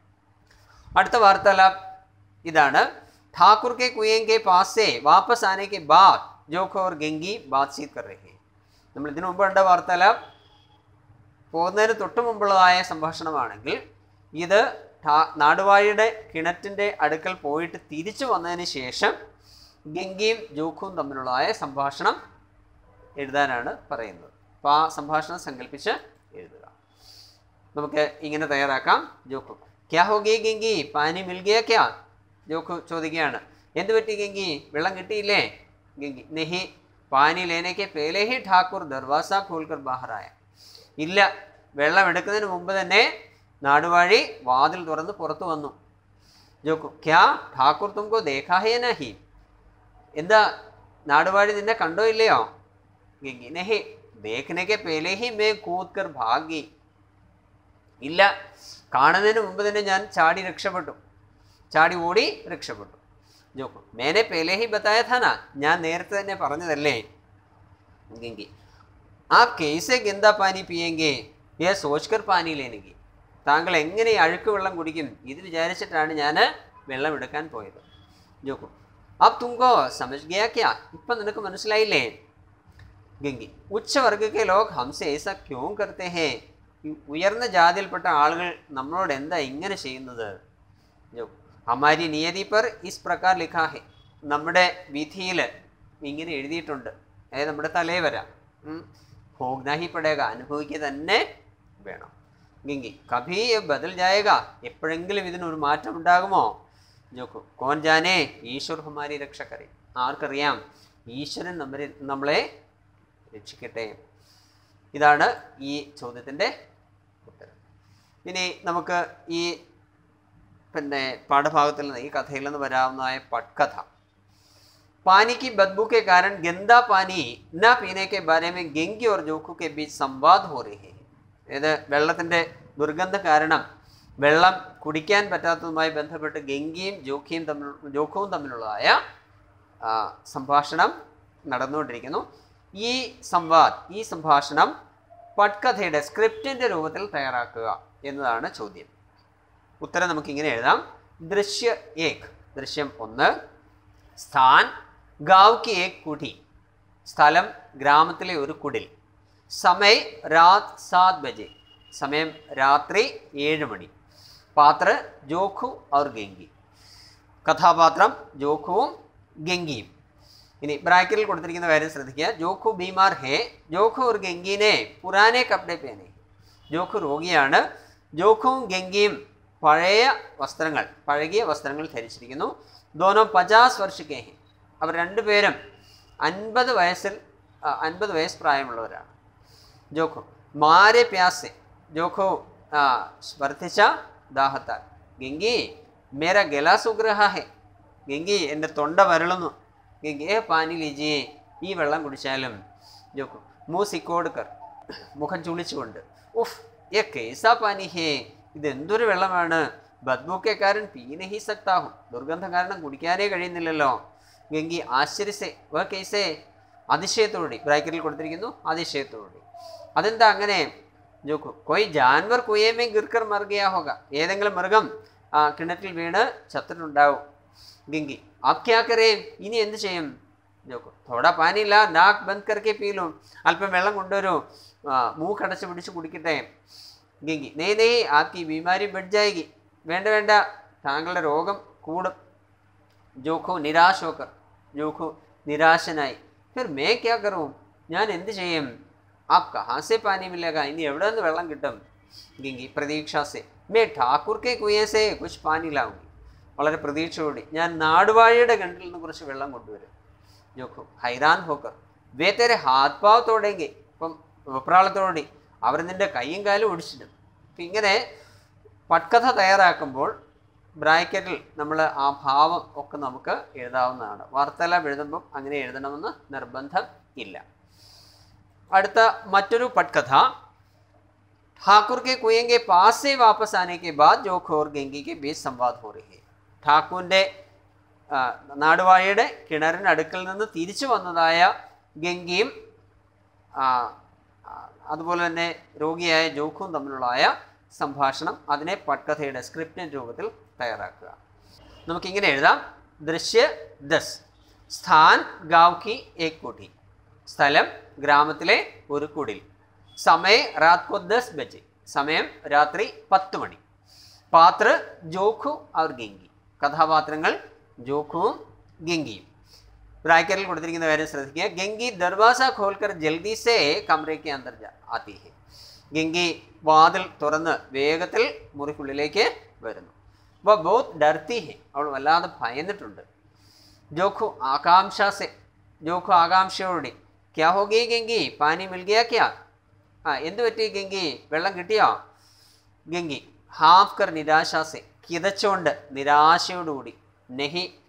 അടുത്ത വാർത്താലാപ് ഇതാണ് ठाकुर के कुएं के पास से वापस आने के बाद जोखो और गंगी बातचीत कर रहे हैं നമ്മൾ ഇതിനു മുമ്പ് കണ്ട വാർത്താലാപ് പോകുന്നതിന് തൊട്ട് മുമ്പുള്ളതായ സംഭാഷണമാണെങ്കിൽ ഇത് ഠാ- നാടുവാഴിയുടെ കിണറ്റിൻ്റെ അടുക്കൽ പോയിട്ട് തിരിച്ചു വന്നതിന് ശേഷം ഗംഗയും ജോഖുവും തമ്മിലുള്ളതായ സംഭാഷണം എഴുതാനാണ് പറയുന്നത് അപ്പോൾ ആ സംഭാഷണം സങ്കല്പിച്ച് എഴുതുക നമുക്ക് ഇങ്ങനെ തയ്യാറാക്കാം ജോഖു ക്യാ ഹോ ഗയി ഗംഗി പാനി മിൽ ഗയ ക്യാ ജോഖു ചോദിക്കുകയാണ് എന്ത് പറ്റി ഗംഗി വെള്ളം കിട്ടിയില്ലേ ഗംഗി നെഹി പാനി ലേനയ്ക്ക് പേലെ ഹി ഠാക്കൂർ ദർവാസ ഖോൽക്കർ ബാഹറായ ഇല്ല വെള്ളം എടുക്കുന്നതിന് മുമ്പ് തന്നെ നാടുവാഴി വാതിൽ തുറന്ന് പുറത്തു വന്നു ജോക്കു ക്യാ ഠാക്കൂർ തുമക്കോ ദേഖാ ഹേ നഹി എന്താ നാടുവാഴി നിന്നെ കണ്ടോ ഇല്ലയോ ഗംഗി നെഹി ദേഖനെ കെ പേലെ ഹി മേ കൂത് കർ ഭാഗി ഇല്ല കാണുന്നതിന് മുമ്പ് തന്നെ ഞാൻ ചാടി രക്ഷപ്പെട്ടു ചാടി ഓടി രക്ഷപ്പെട്ടു ജോക്കു മേനെ പേലെ ഹി ബത്തായ ഥാന ഞാൻ നേരത്തെ തന്നെ പറഞ്ഞതല്ലേ ഗംഗി ആപ് കേസെ ഗന്ദാ പാനി പിയെങ്കെ യേ സോച്ച്കർ പാനി ലേനെങ്കി താങ്കൾ എങ്ങനെ ഈ അഴുക്ക് വെള്ളം കുടിക്കും ഇത് വിചാരിച്ചിട്ടാണ് ഞാൻ വെള്ളം എടുക്കാൻ പോയത് ജോക്കു അബ് തുങ്കോ സമജ് ഗയാ ക്യാ ഇപ്പം നിനക്ക് മനസ്സിലായില്ലേ ഗംഗി ഉച്ചവർഗക്കെ ലോക് ഹംസെ ഏസ ക്യോ കർത്തെ ഹേ ഈ ഉയർന്ന ജാതിയിൽപ്പെട്ട ആളുകൾ നമ്മളോട് എന്താ ഇങ്ങനെ ചെയ്യുന്നത് ജോ ഹമാരി നിയതി പർ ഇസ് പ്രകാർ ലിഖാ ഹെ നമ്മുടെ വിധിയിൽ ഇങ്ങനെ എഴുതിയിട്ടുണ്ട് അതായത് നമ്മുടെ തലേവര ഭോഗ്ന ഹി പടേക അനുഭവിക്കുക തന്നെ വേണം ഗംഗി കഭി യെ ബദൽ ജായക എപ്പോഴെങ്കിലും ഇതിനൊരു മാറ്റം ഉണ്ടാകുമോ ജോക്കു കോൻ ജാനേ ഈശ്വർ ഹുമാരി രക്ഷക്കരെ ആർക്കറിയാം ഈശ്വരൻ നമ്മെ നമ്മളെ രക്ഷിക്കട്ടെ ഇതാണ് ഈ ചോദ്യത്തിൻ്റെ ഉത്തരം ഇനി നമുക്ക് ഈ പിന്നെ പാഠഭാഗത്തിൽ നിന്ന് ഈ കഥയിൽ നിന്ന് വരാവുന്നതായ പട്കഥ पानी की बदबू के कारण गंदा पानी न पीने के बारे में ഗംഗി और ജോക്കു के बीच संवाद हो रहे हैं ഇത് വെള്ളത്തിൻ്റെ ദുർഗന്ധ കാരണം വെള്ളം കുടിക്കാൻ പറ്റാത്തതുമായി ബന്ധപ്പെട്ട് ഗംഗിയും ജോക്കിയും തമ്മിൽ ജോക്കവും തമ്മിലുള്ളതായ ആ, സംഭാഷണം നടന്നുകൊണ്ടിരിക്കുന്നു ഈ സംവാദ് ഈ സംഭാഷണം പട്കഥയുടെ സ്ക്രിപ്റ്റിൻ്റെ രൂപത്തിൽ തയ്യാറാക്കുക എന്നതാണ് ചോദ്യം ഉത്തരം നമുക്കിങ്ങനെ എഴുതാം ദൃശ്യ ഏക് ദൃശ്യം ഒന്ന് സ്ഥാൻ ഗാവ് കി ഏക് കുടി സ്ഥലം ഗ്രാമത്തിലെ ഒരു കുടിൽ സമയ് രാത് സാത് ബജെ സമയം രാത്രി ഏഴ് മണി പാത്ര ജോഖു ഔർ ഗംഗി കഥാപാത്രം ജോഖുവും ഗംഗിയും ഇനി ബ്രാക്കറ്റിൽ കൊടുത്തിരിക്കുന്ന കാര്യം ശ്രദ്ധിക്കുക ജോഖു ബീമാർ ഹേ ജോഖു और ഗംഗീനെ പുരാനെ കപ്പടെ പേനെ ജോഖു രോഗിയാണ് ജോഖുവും ഗംഗിയും പഴയ വസ്ത്രങ്ങൾ പഴകിയ വസ്ത്രങ്ങൾ ധരിച്ചിരിക്കുന്നു ദോനോ പചാസ് വർഷിക്കേ ഹേ അവർ രണ്ടുപേരും അൻപത് വയസ്സിൽ ആ, അൻപത് വയസ്സ് പ്രായമുള്ളവരാണ് ജോഖു മാരെ പ്യാസെ ജോഖു ആ, വർദ്ധിച്ച ദാഹത്താൽ ഗംഗി മേര ഗല സുഗ്രഹ ഹെ ഗംഗി എൻ്റെ തൊണ്ട വരളുന്നു ഗംഗി ഏ പാനി ലിജിയെ ഈ വെള്ളം കുടിച്ചാലും ജോക്കു മൂസിക്കോട് കർ മുഖം ചുളിച്ചുകൊണ്ട് ഉഫ് ഏ കേസാ പാനി ഹേ ഇത് എന്തൊരു വെള്ളമാണ് ബദ്ബൂക്കേക്കാരൻ പീനെ ഹി സക്താഹും ദുർഗന്ധം കാരണം കുടിക്കാനേ കഴിയുന്നില്ലല്ലോ ഗംഗി ആശ്ചര്യസേ വ കേസേ അതിശയത്തോടെ ബ്രാക്കറ്റിൽ കൊടുത്തിരിക്കുന്നു അതിശയത്തോടെ അതെന്താ അങ്ങനെ ജോക്കു കൊയ് ജാൻവർ കുയേമേ ഗിർക്കർ മറുകയാ ഹോക ഏതെങ്കിലും മൃഗം ആ കിണറ്റിൽ വീണ് ചത്തിട്ടുണ്ടാവും ഗംഗി ആപ് ക്യാ കരേ ഇനി എന്ത് ചെയ്യും ജോക്കു തോടാ പാനില്ല നാക്ക് ബന്ദ് കർക്കെ പീലു അല്പം വെള്ളം കൊണ്ടുവരൂ ആ, മൂക്കടച്ച് പിടിച്ച് കുടിക്കട്ടെ ഗംഗി നെയ് നെയ് ആക്കി ബീമാരി ബെഡ് ജായകി വേണ്ട വേണ്ട താങ്കളുടെ രോഗം കൂടും ജോഖു നിരാശ ഹോക്കർ ജോഖു നിരാശനായി ഫിർ മേ ക്യാ കറും ഞാൻ എന്ത് ചെയ്യും ആപ് കഹാസെ പാനി മില്ലേഗ ഇനി എവിടെ നിന്ന് വെള്ളം കിട്ടും ഗിങ്കി പ്രതീക്ഷാസെ മേ ഠാക്കൂർ കെ കുയേസെ കുച്ച് പാനി ലാവുങ്കി വളരെ പ്രതീക്ഷയോടെ ഞാൻ നാടുവാഴിയുടെ കിണറ്റിൽ നിന്ന് കുറച്ച് വെള്ളം കൊണ്ടുവരും ജോഖു ഹൈറാൻ ഹോക്കർ വേ തേരെ ഹാത് പാവ് തോടെങ്കിൽ ഇപ്പം വെപ്രാളത്തോടെ അവർ നിന്റെ കൈയും കാലും ഒടിച്ചിടും അപ്പം ഇങ്ങനെ പട്കഥ തയ്യാറാക്കുമ്പോൾ ബ്രാക്കറ്റിൽ നമ്മൾ ആ ഭാവം ഒക്കെ നമുക്ക് എഴുതാവുന്നതാണ് വാർത്തയെല്ലാം എഴുതുമ്പം അങ്ങനെ എഴുതണമെന്ന് നിർബന്ധം ഇല്ല അടുത്ത മറ്റൊരു പട്കഥ ठाकुर के कुएं के पास से वापस आने के बाद जोख और गंगी के बीच संवाद हो रही है ഠാക്കൂറിൻ്റെ നാടുവാഴിയുടെ കിണറിനടുക്കൽ നിന്ന് തിരിച്ചു വന്നതായ ഗംഗയും ആ, ആ, അതുപോലെ തന്നെ രോഗിയായ ജോഖും തമ്മിലുള്ളതായ സംഭാഷണം അതിനെ പട്കഥയുടെ സ്ക്രിപ്റ്റിൻ്റെ രൂപത്തിൽ തയ്യാറാക്കുക നമുക്കിങ്ങനെ എഴുതാം ദൃശ്യ ദസ് സ്ഥാൻ ഗാവ് കി ഏക് കുട്ടി സ്ഥലം ഗ്രാമത്തിലെ ഒരു കുടിൽ സമയ രാത് കോ ദസ് ബജെ സമയം രാത്രി പത്ത് മണി പാത്ര ജോഖു അവർ ഗംഗി കഥാപാത്രങ്ങൾ ജോഖുവും ഗംഗിയും ബ്രാക്കറ്റിൽ കൊടുത്തിരിക്കുന്ന കാര്യം ശ്രദ്ധിക്കുക ഗംഗി ദർവാസ ഖോൽക്കർ ജൽദി സേ കമറയ്ക്ക് അന്തർ ജാ- ആത്തി ഹെ ഗംഗി വാതിൽ തുറന്ന് വേഗത്തിൽ മുറിക്കുള്ളിലേക്ക് വരുന്നു വ ബോത്ത് ഡർത്തി ഹെ അവൾ വല്ലാതെ ഭയന്നിട്ടുണ്ട് ജോഖു ആകാംക്ഷ സെ ജോഖു ആകാംക്ഷയോടെ ക്യാ ഹോ ഗയി ഗംഗി പാനി മിൽ ഗയാ ക്യാ ആ എന്ത് പറ്റി ഗംഗി വെള്ളം കിട്ടിയോ ഗംഗി ഹാഫ് കർ നിരാശ സെ കിതച്ചുകൊണ്ട് നിരാശയോടുകൂടി നെഹി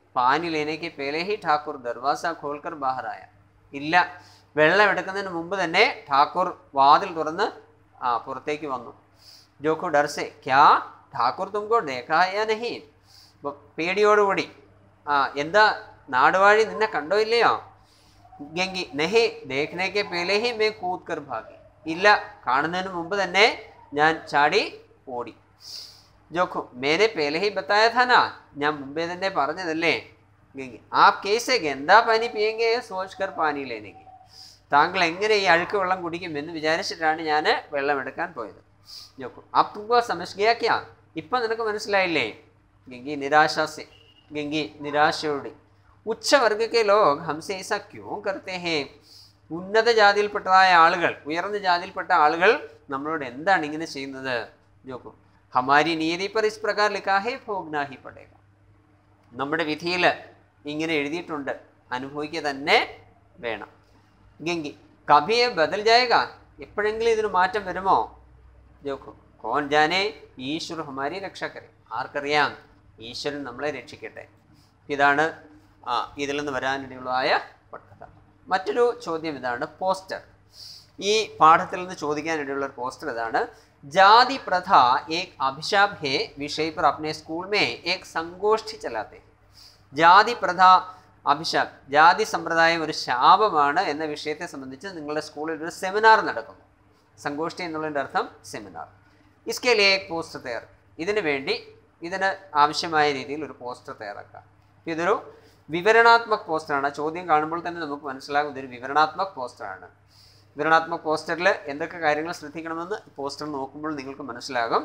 പാനി ലേനയ്ക്ക് പേലെ ഹി ഠാക്കൂർ ദർവാസ ഖോൽക്കർ ബാഹറായ ഇല്ല വെള്ളം എടുക്കുന്നതിന് മുമ്പ് തന്നെ ഠാക്കൂർ വാതിൽ തുറന്ന് ആ പുറത്തേക്ക് വന്നു ജോക്കു ഡർസെ ക്യാ ഠാക്കൂർ തുംകോ ദേഖായ നഹി അപ്പോൾ പേടിയോടുകൂടി ആ എന്താ നാടുവാഴി നിന്നെ കണ്ടോ ഇല്ലയോ ഗംഗി നെഹി ദേഖ്നേക്ക് പേലെ ഹി മേ കൂത് കർ ഭാഗി ഇല്ല കാണുന്നതിന് മുമ്പ് തന്നെ ഞാൻ ചാടി ഓടി ജോഖു മേനെ പേലെ ഹി ബത്തായ ഥാ നാ ഞാൻ മുമ്പേ തന്നെ പറഞ്ഞതല്ലേ ഗംഗി ആപ് കേസെ ഗന്ധാ പാനി പിയെങ്കെ സോച്ച് കർ പാനി ലേനെങ്കിൽ താങ്കൾ എങ്ങനെ ഈ അഴുക്ക് വെള്ളം കുടിക്കും എന്ന് വിചാരിച്ചിട്ടാണ് ഞാൻ വെള്ളം എടുക്കാൻ പോയത് ജോഖു ആപ് തുമ്പോ സമജ് ഗയാ ക്യാ ഇപ്പം നിനക്ക് മനസ്സിലായില്ലേ ഗംഗി നിരാശാസെ ഗംഗി നിരാശയോടെ ഉച്ചവർഗക്കെ ലോക് ഹംസെ ഈസ ക്യോ കർത്തേ ഹേ ഉന്നത ജാതിയിൽപ്പെട്ടതായ ആളുകൾ ഉയർന്ന ജാതിയിൽപ്പെട്ട ആളുകൾ നമ്മളോട് എന്താണ് ഇങ്ങനെ ചെയ്യുന്നത് ജോക്കു ഹമാരി നിയതി പർ ഇസ് പ്രകാർ ലിഖാഹേ ഭോഗ്നാ ഹി പടേക നമ്മുടെ വിധിയിൽ ഇങ്ങനെ എഴുതിയിട്ടുണ്ട് അനുഭവിക്കുക തന്നെ വേണം ഗംഗി കഭിയെ ബദൽ ജായക എപ്പോഴെങ്കിലും ഇതിന് മാറ്റം വരുമോ ജോക്കു കോൻ ജാനെ ഈശ്വർ ഹമാരി രക്ഷാക്കരെ ആർക്കറിയാം ഈശ്വരൻ നമ്മളെ രക്ഷിക്കട്ടെ ഇതാണ് ആ, ഇതിൽ നിന്ന് വരാനിടയുള്ളതായ പട്ടത മറ്റൊരു ചോദ്യം ഇതാണ് പോസ്റ്റർ ഈ പാഠത്തിൽ നിന്ന് ചോദിക്കാനിടയുള്ള ഒരു പോസ്റ്റർ ഇതാണ് ജാതി പ്രഥ ഏക് അഭിശാപ് ഹേ വിഷയ് पर अपने स्कूल में एक संगोष्ठी चलाते हैं ജാതി പ്രഥ അഭിശാപ് ജാതി സമ്പ്രദായം ഒരു ശാപമാണ് എന്ന വിഷയത്തെ സംബന്ധിച്ച് നിങ്ങളുടെ സ്കൂളിൽ ഒരു സെമിനാർ നടക്കുന്നു സങ്കോഷ്ഠി എന്നുള്ളതിൻ്റെ അർത്ഥം സെമിനാർ ഇസ്കെ ലിയേ एक പോസ്റ്റർ തയ്യാർ ഇതിനു വേണ്ടി ഇതിന് ആവശ്യമായ രീതിയിൽ ഒരു പോസ്റ്റർ തയ്യാറാക്കുക ഇതൊരു വിവരണാത്മക പോസ്റ്ററാണ് ചോദ്യം കാണുമ്പോൾ തന്നെ നമുക്ക് മനസ്സിലാകും ഇതൊരു വിവരണാത്മക പോസ്റ്ററാണ് വിവരണാത്മക പോസ്റ്ററിൽ എന്തൊക്കെ കാര്യങ്ങൾ ശ്രദ്ധിക്കണമെന്ന് പോസ്റ്റർ നോക്കുമ്പോൾ നിങ്ങൾക്ക് മനസ്സിലാകും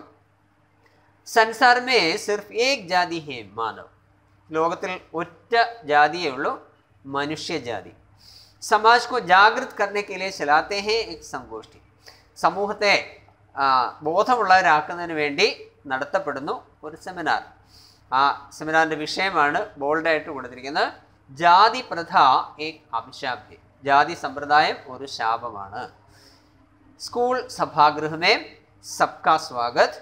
संसार में सिर्फ एक जाति है मानव ലോകത്തിൽ ഒറ്റ ജാതിയേ ഉള്ളൂ മനുഷ്യജാതി സമാജ് കോ ജാഗ്രത് करने के लिए चलाते हैं एक സംഗോഷ്ഠി സമൂഹത്തെ ആ, ബോധമുള്ളവരാക്കുന്നതിന് വേണ്ടി നടത്തപ്പെടുന്നു ഒരു സെമിനാർ ആ സെമിനാറിൻ്റെ വിഷയമാണ് ബോൾഡായിട്ട് കൊടുത്തിരിക്കുന്നത് ജാതി പ്രഥ ഏക് അഭിശാപ്തി ജാതി സമ്പ്രദായം ഒരു ശാപമാണ് സ്കൂൾ സഭാഗൃഹമേ സബ്കാ സ്വാഗത്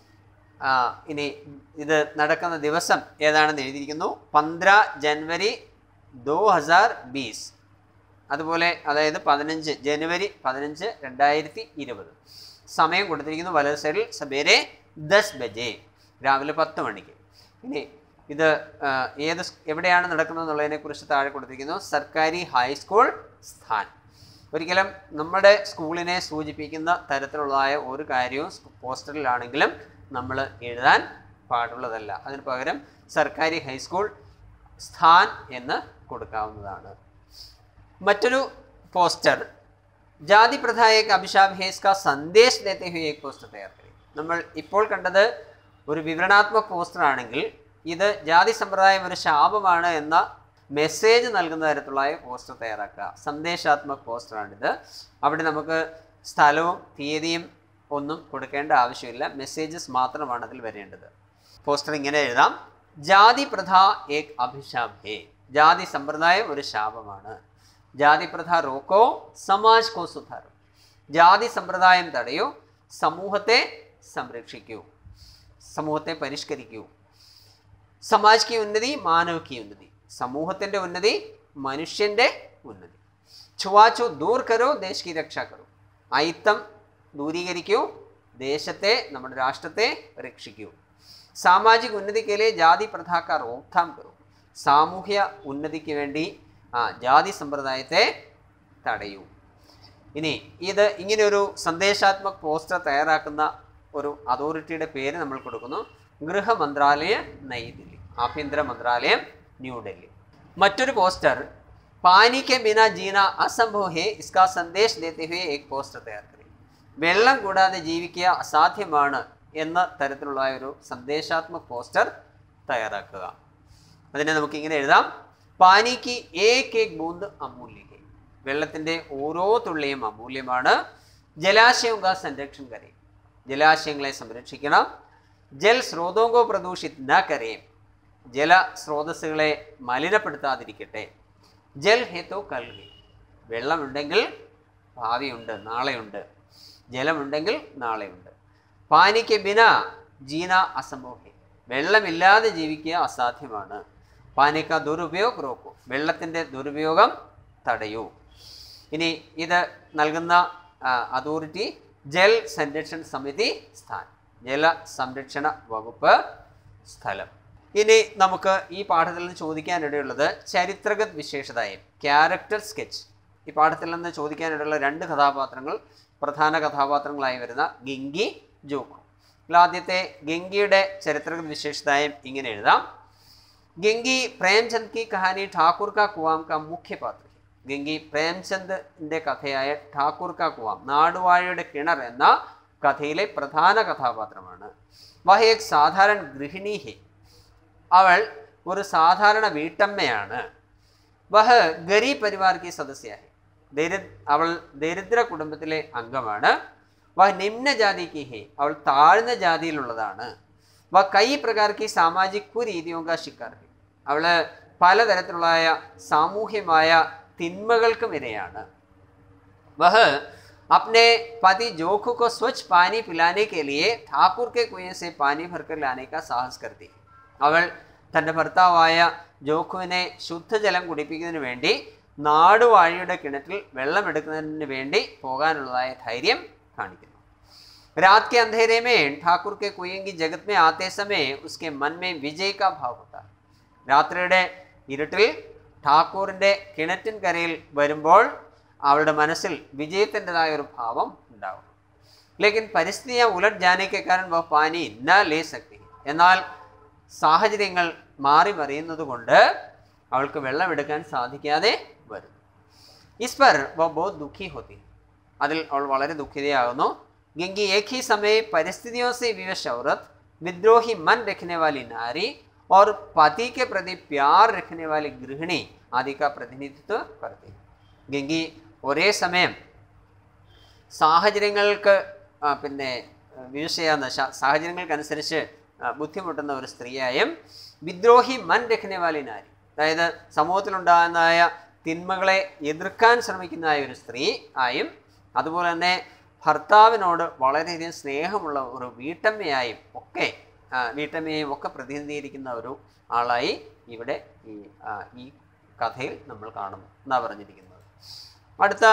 ആ, ഇനി ഇത് നടക്കുന്ന ദിവസം ഏതാണെന്ന് എഴുതിയിരിക്കുന്നു പന്ത്ര ജനുവരി ദോ ഹസാർ ബീസ് അതുപോലെ അതായത് പതിനഞ്ച് ജനുവരി പതിനഞ്ച് രണ്ടായിരത്തി ഇരുപത് സമയം കൊടുത്തിരിക്കുന്നു വലത് സൈഡിൽ സബേരെ ദസ് ബജെ രാവിലെ പത്ത് മണിക്ക് ഇനി ഇത് ആ, ഏത് സ്- എവിടെയാണ് നടക്കുന്നത് എന്നുള്ളതിനെക്കുറിച്ച് താഴെ കൊടുത്തിരിക്കുന്നു സർക്കാരി ഹൈസ്കൂൾ സ്ഥാൻ ഒരിക്കലും നമ്മുടെ സ്കൂളിനെ സൂചിപ്പിക്കുന്ന തരത്തിലുള്ളതായ ഒരു കാര്യവും സ് പോസ്റ്ററിലാണെങ്കിലും നമ്മൾ എഴുതാൻ പാടുള്ളതല്ല അതിന് പകരം സർക്കാരി ഹൈസ്കൂൾ സ്ഥാൻ എന്ന് കൊടുക്കാവുന്നതാണ് മറ്റൊരു പോസ്റ്റർ ജാതി പ്രധായക അഭിഷാബ് ഹേസ് കാ സന്ദേശ് ദേത്തെ ഹുए एक പോസ്റ്റർ തയ്യാർ കരി നമ്മൾ ഇപ്പോൾ കണ്ടത് ഒരു വിവരണാത്മക പോസ്റ്റർ ആണെങ്കിൽ ഇത് ജാതി സമ്പ്രദായം ഒരു ശാപമാണ് എന്ന മെസ്സേജ് നൽകുന്ന തരത്തിലുള്ള പോസ്റ്റർ തയ്യാറാക്കുക സന്ദേശാത്മക പോസ്റ്ററാണിത് അവിടെ നമുക്ക് സ്ഥലവും തീയതിയും ഒന്നും കൊടുക്കേണ്ട ആവശ്യമില്ല മെസ്സേജസ് മാത്രമാണ് അതിൽ വരേണ്ടത് പോസ്റ്റർ ഇങ്ങനെ എഴുതാം ജാതി പ്രഥ ഏക് അഭിശാപ് ഹേ ജാതി സമ്പ്രദായം ഒരു ശാപമാണ് ജാതി പ്രഥ റോക്കോ സമാജ് കോ സുധാരോ ജാതി സമ്പ്രദായം തടയൂ സമൂഹത്തെ സംരക്ഷിക്കൂ സമൂഹത്തെ പരിഷ്കരിക്കൂ സമാജ് की ഉന്നതി മാനവ് की ഉന്നതി സമൂഹത്തിൻ്റെ ഉന്നതി മനുഷ്യൻ്റെ ഉന്നതി ഛുവാച്ചു ദൂർ കരോ ദേശ് की രക്ഷ കരോ അയിത്തം ദൂരീകരിക്കൂ ദേശത്തെ നമ്മുടെ രാഷ്ട്രത്തെ രക്ഷിക്കൂ സാമാജിക ഉന്നതിക്ക് लिए ജാതി പ്രഥാ का रोकथाम കരോ സാമൂഹ്യ ഉന്നതിക്ക് വേണ്ടി ആ ജാതി സമ്പ്രദായത്തെ തടയൂ ഇനി ഇത് ഇങ്ങനെ ഒരു സന്ദേശാത്മക പോസ്റ്റർ തയ്യാറാക്കുന്ന ഒരു അതോറിറ്റിയുടെ പേര് നമ്മൾ കൊടുക്കുന്നു ഗൃഹ മന്ത്രാലയ നൈദില്ലി ആഭ്യന്തര മന്ത്രാലയം ന്യൂഡൽഹി മറ്റൊരു പോസ്റ്റർ പാനി കെ ബിന ജീന അസംഭവ ഹേ ഇസ്കാ സന്ദേശ് ദേത്തെ ഹുയെ ഏക് പോസ്റ്റർ തയ്യാർ കരി വെള്ളം കൂടാതെ ജീവിക്കുക അസാധ്യമാണ് എന്ന തരത്തിലുള്ള ഒരു സന്ദേശാത്മക പോസ്റ്റർ തയ്യാറാക്കുക അതിനെ നമുക്ക് ഇങ്ങനെ എഴുതാം പാനിക്ക് ഏക് ഏക് ബൂന്ത് അമൂല്യകെ വെള്ളത്തിൻ്റെ ഓരോ തുള്ളിയും അമൂല്യമാണ് ജലാശയം കാ സംരക്ഷണം കരയും ജലാശയങ്ങളെ സംരക്ഷിക്കണം ജൽ സ്രോതോങ്കോ പ്രദൂഷിത് ന കരയും ജല സ്രോതസ്സുകളെ മലിനപ്പെടുത്താതിരിക്കട്ടെ ജൽ ഹേത്തോ കൽകി വെള്ളമുണ്ടെങ്കിൽ ഭാവിയുണ്ട് നാളെയുണ്ട് ജലമുണ്ടെങ്കിൽ നാളെയുണ്ട് പാനിക്ക് ബിന ജീന അസംഭവം വെള്ളമില്ലാതെ ജീവിക്കുക അസാധ്യമാണ് പാനിക്ക ദുരുപയോഗ റോക്കൂ വെള്ളത്തിൻ്റെ ദുരുപയോഗം തടയൂ ഇനി ഇത് നൽകുന്ന അതോറിറ്റി ജൽ സംരക്ഷണ സമിതി സ്ഥാൻ ജല സംരക്ഷണ വകുപ്പ് സ്ഥലം ഇനി നമുക്ക് ഈ പാഠത്തിൽ നിന്ന് ചോദിക്കാനിടയുള്ളത് ചരിത്രഗത് വിശേഷതായും ക്യാരക്ടർ സ്കെച്ച് ഈ പാഠത്തിൽ നിന്ന് ചോദിക്കാനിടയുള്ള രണ്ട് കഥാപാത്രങ്ങൾ പ്രധാന കഥാപാത്രങ്ങളായി വരുന്ന ഗിങ്കി ജോക്കു ഇതിൽ ആദ്യത്തെ ഗംഗിയുടെ ചരിത്രഗത് വിശേഷതായും ഇങ്ങനെ എഴുതാം ഗംഗി പ്രേംചന്ദ് കി കഹാനി ഠാക്കൂർ കാ കുവാം കാ മുഖ്യ പാത്ര ഗംഗി പ്രേംചന്ദിന്റെ കഥയായ ഠാക്കൂർ കാ കുവാം നാടുവാഴയുടെ കിണർ എന്ന കഥയിലെ പ്രധാന കഥാപാത്രമാണ് വഹ ഏക് സാധാരണ ഗൃഹിണി ഹെ അവൾ ഒരു സാധാരണ വീട്ടമ്മയാണ് വഹ ഗരീബ് പരിവാർ കി സദസ്യായി ദരി അവൾ ദരിദ്ര കുടുംബത്തിലെ അംഗമാണ് വഹ നിമ്ന ജാതി കി ഹെ അവൾ താഴ്ന്ന ജാതിയിലുള്ളതാണ് വ കൈ പ്രകാർ കി സാമാജിക് കുരീതിയോ കാ ശിക്കാർ ഹെ അവള് പലതരത്തിലുള്ള സാമൂഹ്യമായ തിന്മകൾക്കും ഇരയാണ് वह अपने पति जोखू को स्वच्छ पानी पिलाने के लिए ठाकुर के कुएं से पानी भरकर लाने का साहस करती है അവൾ തൻ്റെ ഭർത്താവായ ജോഖുവിനെ ശുദ്ധജലം കുടിപ്പിക്കുന്നതിന് വേണ്ടി നാടുവാഴിയുടെ കിണറ്റിൽ വെള്ളമെടുക്കുന്നതിന് വേണ്ടി പോകാനുള്ളതായ ധൈര്യം കാണിക്കുന്നു रात के अंधेरे में ठाकुर के कुएं की जगत में आते समय उसके मन में विजय का भाव होता है രാത്രിയുടെ ഇരുട്ടിൽ ഠാക്കൂറിൻ്റെ കിണറ്റിൻ കരയിൽ വരുമ്പോൾ അവളുടെ മനസ്സിൽ വിജയത്തിൻ്റെതായ ഒരു ഭാവം ഉണ്ടാവും ലേക്കിൻ പരിസ്ഥിതിയെ ഉലട്ട് ജാനെ കെ കാരണം വ പാനി ന ലേ സക്തി എന്നാൽ സാഹചര്യങ്ങൾ മാറി മറിയുന്നത് കൊണ്ട് അവൾക്ക് വെള്ളമെടുക്കാൻ സാധിക്കാതെ വരുന്നു ഇസ് പർ വ ബഹുത് ദുഃഖി ഹോത്തി അതിൽ അവൾ വളരെ ദുഃഖിതയാകുന്നു ഗംഗി ഏക് ഹി സമയ പരിസ്ഥിതിയോ സെ വിവശ औरत विद्रोही मन रखने वाली नारी और पति के प्रति प्यार रखने वाली गृहिणी आदि का प्रतिनिधित्व करती है ഗംഗി ഒരേ സമയം സാഹചര്യങ്ങൾക്ക് ആ, പിന്നെ വീഴ്ചയാകുന്ന ശ- സാഹചര്യങ്ങൾക്കനുസരിച്ച് ആ, ബുദ്ധിമുട്ടുന്ന ഒരു സ്ത്രീയായും വിദ്രോഹി മൻ രഖ്നവാലി നാരി അതായത് സമൂഹത്തിലുണ്ടാകുന്നതായ തിന്മകളെ എതിർക്കാൻ ശ്രമിക്കുന്നതായ ഒരു സ്ത്രീ ആയും അതുപോലെ തന്നെ ഭർത്താവിനോട് വളരെയധികം സ്നേഹമുള്ള ഒരു വീട്ടമ്മയായും ഒക്കെ ആ, വീട്ടമ്മയെയും ഒക്കെ പ്രതിനിധീകരിക്കുന്ന ഒരു ആളായി ഇവിടെ ഈ ആ, ഈ കഥയിൽ നമ്മൾ കാണുന്നു എന്നാ പറഞ്ഞിരിക്കുന്നത് അടുത്ത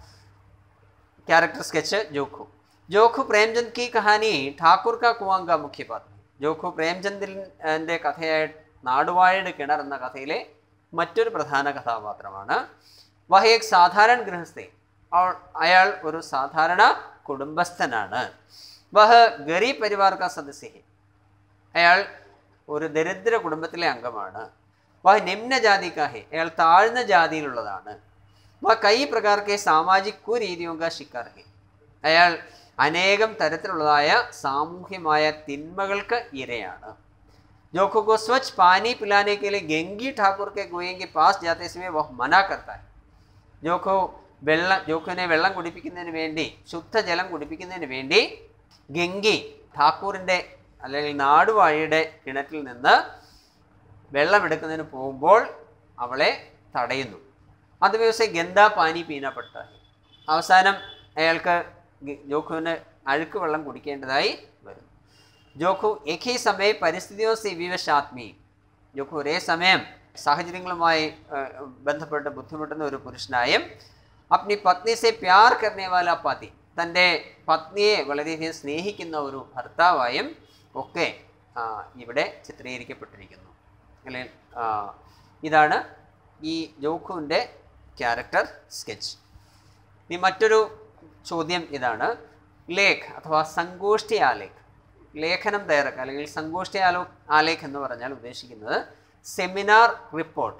कैरेक्टर स्केच जोखू जोखു പ്രേംചന്ദ് കി കഹാനി ഠാക്കൂർ കാ കുവാങ്ക മുഖ്യ പാത്രം ജോഖു പ്രേംചന്ദിൻ്റെ കഥയായ നാടുവാഴയുടെ കിണർ എന്ന കഥയിലെ മറ്റൊരു പ്രധാന കഥാപാത്രമാണ് വഹേക് സാധാരണ ഗൃഹസ്ഥേ അവൾ അയാൾ ഒരു സാധാരണ കുടുംബസ്ഥനാണ് വഹ ഗരീബ് പരിവാർ കാ സദസ്യ ഹെ. അയാൾ ഒരു ദരിദ്ര കുടുംബത്തിലെ അംഗമാണ് വഹ നിമ്ന ജാതി കാ ഹെ അയാൾ താഴ്ന്ന ജാതിയിലുള്ളതാണ് വ കൈ പ്രകാർക്കെ സാമാജിക് കുരീതിയോ കാ ശിക്കാർ ഹെ അയാൾ അനേകം തരത്തിലുള്ളതായ സാമൂഹ്യമായ തിന്മകൾക്ക് ഇരയാണ് जोखो को स्वच्छ पानी पिलाने के लिए गेंगी ठाकुर के कुएं के पास जाते समय वह मना करता है ജോഖോ വെള്ളം ജോഖുവിനെ വെള്ളം കുടിപ്പിക്കുന്നതിന് വേണ്ടി ശുദ്ധജലം കുടിപ്പിക്കുന്നതിന് വേണ്ടി ഗംഗി ഠാക്കൂറിൻ്റെ അല്ലെങ്കിൽ നാടുവാഴിയുടെ കിണറ്റിൽ നിന്ന് വെള്ളമെടുക്കുന്നതിന് പോകുമ്പോൾ അവളെ തടയുന്നു അത് ദിവസം ഗന്ധാ പാനി പീനപ്പെട്ട അവസാനം അയാൾക്ക് ഗ- ജോഖുവിന് അഴുക്ക് വെള്ളം കുടിക്കേണ്ടതായി വരുന്നു ജോഖു ഏക് ഹി സമയ പരിസ്ഥിതിയോ സി വിവശാത്മി ജോഖു ഒരേ സമയം സാഹചര്യങ്ങളുമായി ഏഹ്, ബന്ധപ്പെട്ട് ബുദ്ധിമുട്ടുന്ന ഒരു പുരുഷനായും അപ്നി പത്നി സെ പ്യാർ കർണേ വാല പതി തൻ്റെ പത്നിയെ വളരെയധികം സ്നേഹിക്കുന്ന ഒരു ഭർത്താവായും ഒക്കെ ആ, ഇവിടെ ചിത്രീകരിക്കപ്പെട്ടിരിക്കുന്നു അല്ലെങ്കിൽ ആ, ഇതാണ് ഈ ജോഖുവിൻ്റെ ക്യാരക്ടർ സ്കെച്ച് ഇനി മറ്റൊരു ചോദ്യം ഇതാണ് ലേഖ് അഥവാ സങ്കോഷ്ഠി ആലേഖ് ലേഖനം തയ്യാറാക്കുക അല്ലെങ്കിൽ സങ്കോഷ്ഠി ആലോ ആലേഖ് എന്ന് പറഞ്ഞാൽ ഉദ്ദേശിക്കുന്നത് സെമിനാർ റിപ്പോർട്ട്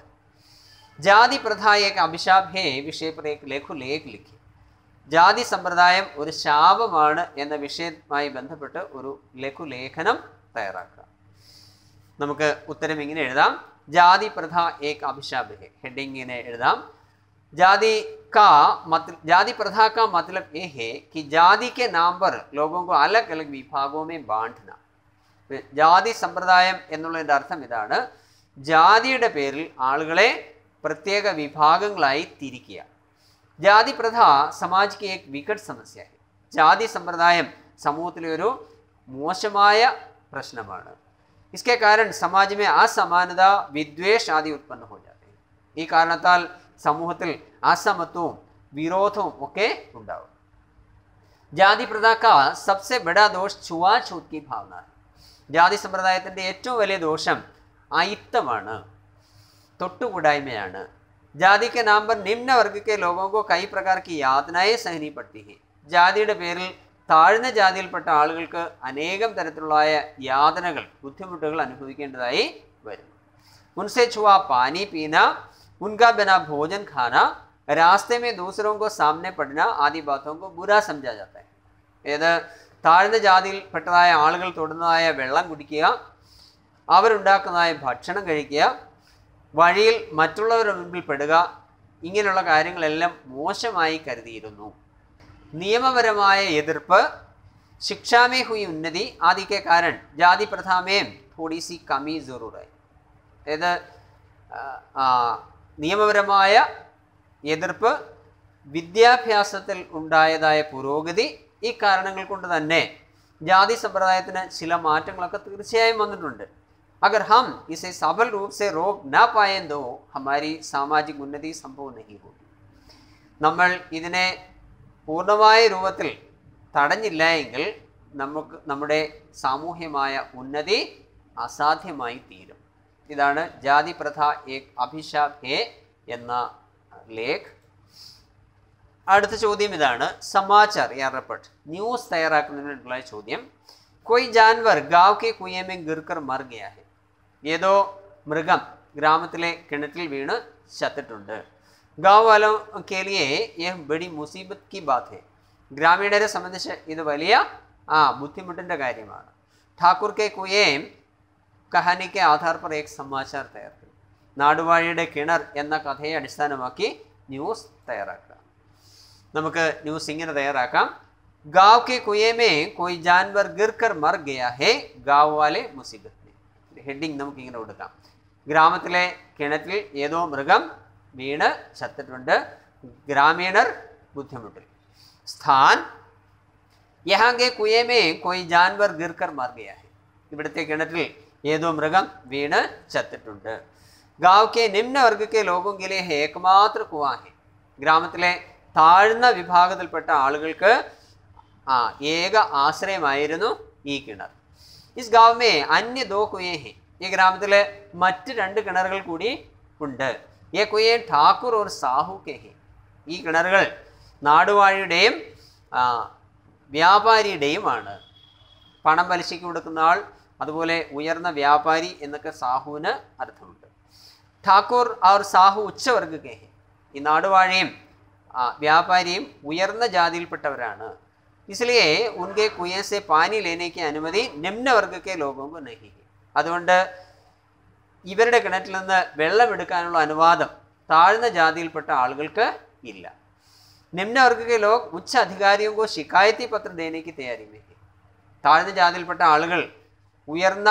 ജാതി പ്രഥ ഏക അഭിശാപ് ഹേ വിഷയ पर एक ലേഖു ലേഖ് ലിഖി ജാതി സമ്പ്രദായം ഒരു ശാപമാണ് എന്ന വിഷയവുമായി ബന്ധപ്പെട്ട് ഒരു ലഘുലേഖനം തയ്യാറാക്കുക നമുക്ക് ഉത്തരം ഇങ്ങനെ എഴുതാം ജാതി പ്രഥ ഏക് അഭിശാപ് ഹെ ഹെഡിങ് ഇങ്ങനെ എഴുതാം जाति का मतलब जाति प्रथा का मतलब ये है कि जाति के नाम पर लोगों को अलग अलग विभागों में बांटना ജാതി സമ്പ്രദായം എന്നുള്ളതിൻ്റെ അർത്ഥം ഇതാണ് ജാതിയുടെ പേരിൽ ആളുകളെ പ്രത്യേക വിഭാഗങ്ങളായി തിരിക്കുക ജാതി പ്രഥ സമാജ് കി ഏക് വികട് സമസ്യ है. ജാതി സമ്പ്രദായം സമൂഹത്തിലെ ഒരു മോശമായ പ്രശ്നമാണ് इसके कारण समाज में असमानता विद्वेष आदि उत्पन्न हो जाते हैं ഈ കാരണത്താൽ സമൂഹത്തിൽ അസമത്വവും വിരോധവും ഒക്കെ ഉണ്ടാവും ജാതി പ്രഥ का सबसे बड़ा दोष छुआछूत की भावना है ജാതി സമ്പ്രദായത്തിൻ്റെ ഏറ്റവും വലിയ ദോഷം അയിത്തമാണ് തൊട്ടുകൂടായ്മയാണ് ജാതി के नाम पर निम्न वर्ग के लोगों को कई प्रकार की यातनाएं सहनी पड़ती हैं ജാതിയുടെ പേരിൽ താഴ്ന്ന ജാതിയിൽപ്പെട്ട ആളുകൾക്ക് അനേകം തരത്തിലുള്ള യാതനകൾ ബുദ്ധിമുട്ടുകൾ അനുഭവിക്കേണ്ടതായി വരുന്നു उनसे छुआ पानी पीना उनका बिना भोजन खाना रास्ते में दूसरों को सामने पड़ना आदि बातों को बुरा समझा जाता है ഏത് താഴ്ന്ന ജാതിയിൽപ്പെട്ടതായ ആളുകൾ തൊടുന്നതായ വെള്ളം കുടിക്കുക അവരുണ്ടാക്കുന്നതായ ഭക്ഷണം കഴിക്കുക വഴിയിൽ മറ്റുള്ളവരുടെ മുൻപിൽ പെടുക ഇങ്ങനെയുള്ള കാര്യങ്ങളെല്ലാം മോശമായി കരുതിയിരുന്നു നിയമപരമായ എതിർപ്പ് शिक्षा में हुई उन्नति आदि के कारण जाति प्रथा में थोड़ी सी कमी जरूर है അതായത് ആ, ആ, നിയമപരമായ എതിർപ്പ് വിദ്യാഭ്യാസത്തിൽ ഉണ്ടായതായ പുരോഗതി ഈ കാരണങ്ങൾ കൊണ്ട് തന്നെ ജാതി സമ്പ്രദായത്തിന് ചില മാറ്റങ്ങളൊക്കെ തീർച്ചയായും വന്നിട്ടുണ്ട് अगर हम इसे सफल रूप से रोक ना पाए तो हमारी सामाजिक उन्नति संभव नहीं होगी നമ്മൾ ഇതിനെ പൂർണ്ണമായ രൂപത്തിൽ തടഞ്ഞില്ല എങ്കിൽ നമുക്ക് നമ്മുടെ സാമൂഹ്യമായ ഉന്നതി അസാധ്യമായി തീരും ഇതാണ് ജാതി പ്രഥ ഏക് അഭിശാപ് ഹേ എന്ന ലേഖ് അടുത്ത ചോദ്യം ഇതാണ് സമാചാർ യാ റിപ്പോർട്ട് ന്യൂസ് തയ്യാറാക്കുന്നതിനുള്ള ചോദ്യം कोई जानवर गांव के कुएं में गिरकर मर गया है ഏതോ മൃഗം ഗ്രാമത്തിലെ കിണറ്റിൽ വീണ് ചത്തിട്ടുണ്ട് ഗാവ് വാലോ കെ ലിയെ യഹ് ബഡി മുസീബത്ത് കി ബാത് ഹെ ഗ്രാമീണരെ സംബന്ധിച്ച് ഇത് വലിയ ആ ബുദ്ധിമുട്ടിൻ്റെ കാര്യമാണ് ഠാക്കൂർ കെ കുയേം കഹാനിക്ക് ആധാർ पर एक സമാചാർ തയ്യാറാക്കി നാടുവാഴിയുടെ കിണർ എന്ന കഥയെ അടിസ്ഥാനമാക്കി ന്യൂസ് തയ്യാറാക്കുക നമുക്ക് ന്യൂസ് ഇങ്ങനെ തയ്യാറാക്കാം गांव के कुएं में कोई जानवर गिरकर मर गया है गांव वाले मुसीबत में ഹെഡിങ് നമുക്ക് ഇങ്ങനെ കൊടുക്കാം ഗ്രാമത്തിലെ കിണറ്റിൽ ഏതോ മൃഗം വീണ് ചത്തിട്ടുണ്ട് ഗ്രാമീണർ ബുദ്ധിമുട്ടിൽ സ്ഥാൻ യഹാ കെ കുയെ മേ കോയി ജാൻവർ ഗിർക്കർ മർ ഗയാ ഹെ ഇവിടുത്തെ കിണറ്റിൽ ഏതോ മൃഗം വീണ് ചത്തിട്ടുണ്ട് ഗാവ് കെ നിമ്ന വർഗ കെ ലോകോ കെ ലിയെ ഹെ ഏകമാത്ര കുവാ ഹെ ഗ്രാമത്തിലെ താഴ്ന്ന വിഭാഗത്തിൽപ്പെട്ട ആളുകൾക്ക് ആ ഏക ആശ്രയമായിരുന്നു ഈ കിണർ ഇസ് ഗാവ് മേ അന്യ ദോ കുയേ ഹെ ഈ ഗ്രാമത്തിലെ മറ്റ് രണ്ട് കിണറുകൾ കൂടി ഉണ്ട് ഏ കുയേ ഠാക്കൂർ ഒരു സാഹു കെ ഹെ ഈ കിണറുകൾ നാടുവാഴിയുടെയും ആ, വ്യാപാരിയുടെയുമാണ് പണം പലിശയ്ക്ക് കൊടുക്കുന്ന ആൾ അതുപോലെ ഉയർന്ന വ്യാപാരി എന്നൊക്കെ സാഹുവിന് അർത്ഥമുണ്ട് ഠാക്കൂർ और സാഹു ഉച്ചവർഗ കെ ഹെ ഈ നാടുവാഴിയും ആ, വ്യാപാരിയും ഉയർന്ന ജാതിയിൽപ്പെട്ടവരാണ് इसलिए उनके कुएं से पानी लेने की अनुमति निम्न वर्ग के लोगों को नहीं है അതുകൊണ്ട് ഇവരുടെ കിണറ്റിൽ നിന്ന് വെള്ളമെടുക്കാനുള്ള അനുവാദം താഴ്ന്ന ജാതിയിൽപ്പെട്ട ആളുകൾക്ക് ഇല്ല നിമ്ന വർഗ के लोग ഉच्च अधिकारियों को शिकायती पत्र देने की तैयारी में है താഴ്ന്ന ജാതിയിൽപ്പെട്ട ആളുകൾ ഉയർന്ന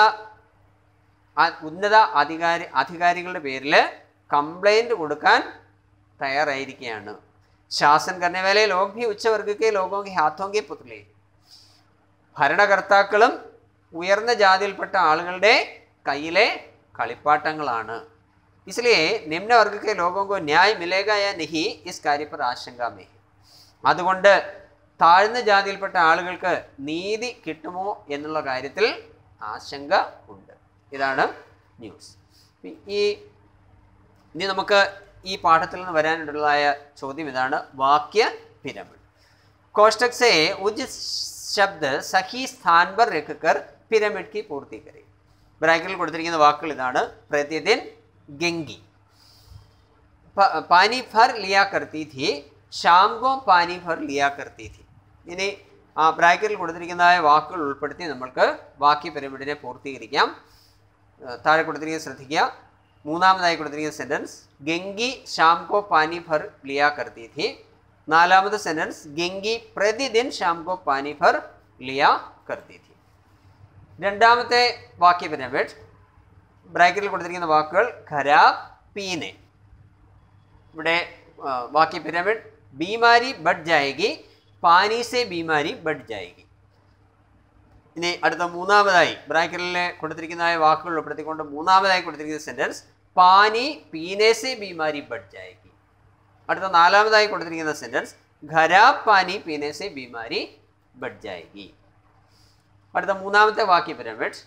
ആ- ഉന്നത അധികാരി അധികാരികളുടെ പേരിൽ കംപ്ലൈൻറ്റ് കൊടുക്കാൻ തയ്യാറായിരിക്കുകയാണ് ശാസൻ करने वाले लोग भी उच्च वर्ग के लोगों के हाथों के पुतले हैं. ഭരണകർത്താക്കളും ഉയർന്ന ജാതിയിൽപ്പെട്ട ആളുകളുടെ കയ്യിലെ കളിപ്പാട്ടങ്ങളാണ് इसलिए निम्न वर्ग के लोगों को न्याय मिलेगा या नहीं इस कार्य पर आशंका में है അതുകൊണ്ട് താഴ്ന്ന ജാതിയിൽപ്പെട്ട ആളുകൾക്ക് നീതി കിട്ടുമോ എന്നുള്ള കാര്യത്തിൽ ആശങ്ക ഉണ്ട് ഇതാണ് ന്യൂസ് ഈ ഇനി നമുക്ക് ഈ പാഠത്തിൽ നിന്ന് വരാനുള്ളതായ ചോദ്യം ഇതാണ് വാക്യ പിരമിഡ് कोष्टक से उचित शब्द सही स्थान पर रखकर പിരമിഡ് की പൂർത്തി കറി ബ്രാക്കറ്റിൽ കൊടുത്തിരിക്കുന്ന വാക്കുകൾ ഇതാണ് പ്രതിദിൻ ഗംഗി പ- പാനി ഭർ ലിയാ കർത്തി थी शाम को പാനി ഭർ ലിയാ കർത്തി थी ഇനി ആ ബ്രാക്കറ്റിൽ കൊടുത്തിരിക്കുന്നതായ വാക്കുകൾ ഉൾപ്പെടുത്തി നമ്മൾക്ക് വാക്യ പിരമിഡിനെ പൂർത്തീകരിക്കാം ഏഹ് താഴെ കൊടുത്തിരിക്കുന്നത് ശ്രദ്ധിക്കുക മൂന്നാമതായി കൊടുത്തിരിക്കുന്ന സെൻറ്റൻസ് ഗംഗി ശാം കോ പാനി ഭർ ലിയാ കർത്തി थी നാലാമത്തെ സെൻറ്റൻസ് ഗംഗി പ്രതിദിൻ ശാം കോ പാനി ഭർ ലിയാ കർത്തി थी രണ്ടാമത്തെ വാക്യ പിരമിഡ് ബ്രാക്കറ്റിൽ കൊടുത്തിരിക്കുന്ന വാക്കുകൾ ഖരാബ് പീനെ ഇവിടെ ആ, വാക്യ പിരമിഡ് ബീമാരി ബഡ് ജായേഗി പാനി സെ ബീമാരി ബഡ് ജായേഗി ഇനി അടുത്ത മൂന്നാമതായി ബ്രാക്കറ്റിലെ കൊടുത്തിരിക്കുന്നതായ വാക്കുകൾ ഉൾപ്പെടുത്തിക്കൊണ്ട് മൂന്നാമതായി കൊടുത്തിരിക്കുന്ന സെന്റൻസ് പാനി പീനേസെ ബീമാരി ബഡ് ജായേഗി അടുത്ത നാലാമതായി കൊടുത്തിരിക്കുന്ന സെന്റൻസ് ഖരാ പാനി പീനേസെ ബീമാരി ബഡ് ജായേഗി അടുത്ത മൂന്നാമത്തെ വാക്യ പിരമിഡ്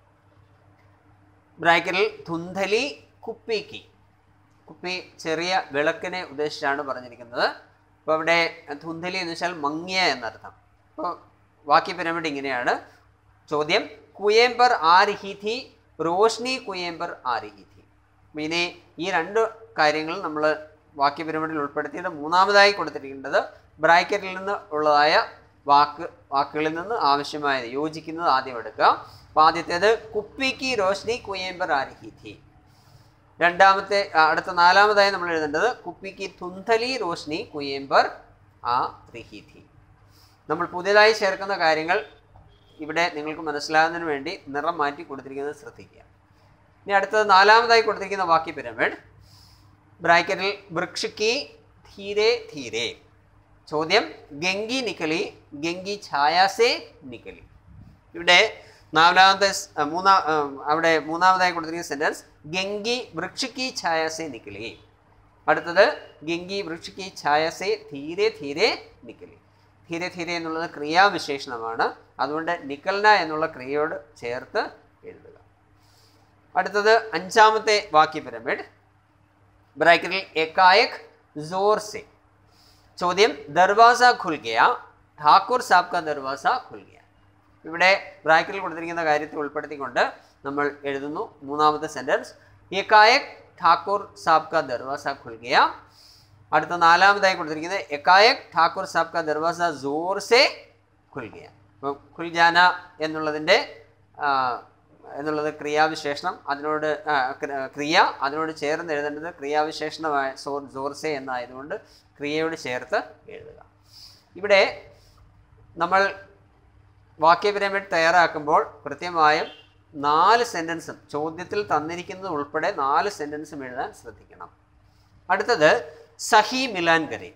ബ്രാക്കറ്റിൽ ധുന്ധലി കുപ്പിക്ക് കുപ്പി ചെറിയ വിളക്കിനെ ഉദ്ദേശിച്ചാണ് പറഞ്ഞിരിക്കുന്നത് അപ്പോൾ അവിടെ ധുന്ധലി എന്ന് വെച്ചാൽ മങ്ങിയ എന്നർത്ഥം അപ്പോൾ വാക്യ പിരമിഡ് ഇങ്ങനെയാണ് ചോദ്യം കുയേംബർ ആരിഹി थी റോഷ്നി കുയേംബർ ആരിഹി थी അപ്പോൾ ഇനി ഈ രണ്ട് കാര്യങ്ങൾ നമ്മൾ വാക്യ പിരമിഡിൽ ഉൾപ്പെടുത്തിയത് മൂന്നാമതായി കൊടുത്തിരിക്കേണ്ടത് ബ്രാക്കറ്റിൽ നിന്ന് ഉള്ളതായ വാക്ക് വാക്കുകളിൽ നിന്ന് ആവശ്യമായത് യോജിക്കുന്നത് ആദ്യം എടുക്കുക അപ്പോൾ ആദ്യത്തേത് കുപ്പിക്ക് റോഷ്നി കുയേംബർ ആരിഹി थी രണ്ടാമത്തെ ആ, അടുത്ത നാലാമതായി നമ്മൾ എഴുതേണ്ടത് കുപ്പിക്ക് തുന്തലി റോഷ്നി കുയേംബർ ആ റിഹിഥി നമ്മൾ പുതിയതായി ചേർക്കുന്ന കാര്യങ്ങൾ ഇവിടെ നിങ്ങൾക്ക് മനസ്സിലാകുന്നതിന് വേണ്ടി നിറം മാറ്റി കൊടുത്തിരിക്കുന്നത് ശ്രദ്ധിക്കുക ഇനി അടുത്തത് നാലാമതായി കൊടുത്തിരിക്കുന്ന വാക്യ പിരമിഡ് ബ്രാക്കറ്റിൽ വൃക്ഷയ്ക്ക് ധീരെ ധീരെ ചോദ്യം ഗംഗി നിക്കലി ഗംഗി ഛായാസേ നിക്കലി ഇവിടെ നാലാമത്തെ സ്- അഹ് മൂന്നാ അഹ് അവിടെ മൂന്നാമതായി കൊടുത്തിരിക്കുന്ന സെന്റൻസ് ഗംഗി വൃക്ഷയ്ക്ക് ഛായാസേ നിക്കലി അടുത്തത് ഗംഗി വൃക്ഷയ്ക്ക് ഛായാസേ ധീരെ ധീരെ നിക്കലി ധീരെ ധീരെ എന്നുള്ളത് ക്രിയാവിശേഷണമാണ് അതുകൊണ്ട് നിക്കൽന എന്നുള്ള ക്രിയയോട് ചേർത്ത് എഴുതുക അടുത്തത് അഞ്ചാമത്തെ വാക്യ പിരമിഡ് ബ്രാക്കറ്റിൽ എക്കായക് जोर से ചോദ്യം ദർവാസ ഖുൽ ഗയ ഠാക്കൂർ സാബ് കാ ദർവാസ ഖുൽ ഗയ ഇവിടെ ബ്രാക്കറ്റിൽ കൊടുത്തിരിക്കുന്ന കാര്യത്തെ ഉൾപ്പെടുത്തിക്കൊണ്ട് നമ്മൾ എഴുതുന്നു മൂന്നാമത്തെ സെന്റൻസ് എക്കായക് ഠാക്കൂർ സാബ് കാ ദർവാസ ഖുൽ ഗയ അടുത്ത നാലാമതായി കൊടുത്തിരിക്കുന്നത് എക്കായക് ഠാക്കൂർ സാബ് കാ ദർവാസ ജോർ സെ ഖുൽ ഗയ അപ്പോൾ ഖുൽ ജാന എന്നുള്ളതിൻ്റെ ആ, എന്നുള്ളത് ക്രിയാവിശേഷണം അതിനോട് ആ, ക്ര- ക്രിയ അതിനോട് ചേർന്ന് എഴുതേണ്ടത് ക്രിയാവിശേഷണമായ സോർ ജോർസെ എന്നായതുകൊണ്ട് ക്രിയയോട് ചേർത്ത് എഴുതുക ഇവിടെ നമ്മൾ വാക്യ പിരമിഡ് തയ്യാറാക്കുമ്പോൾ കൃത്യമായും നാല് സെൻറ്റൻസും ചോദ്യത്തിൽ തന്നിരിക്കുന്നത് ഉൾപ്പെടെ നാല് സെൻറ്റൻസും എഴുതാൻ ശ്രദ്ധിക്കണം അടുത്തത് സഹി മിലാൻ കരീം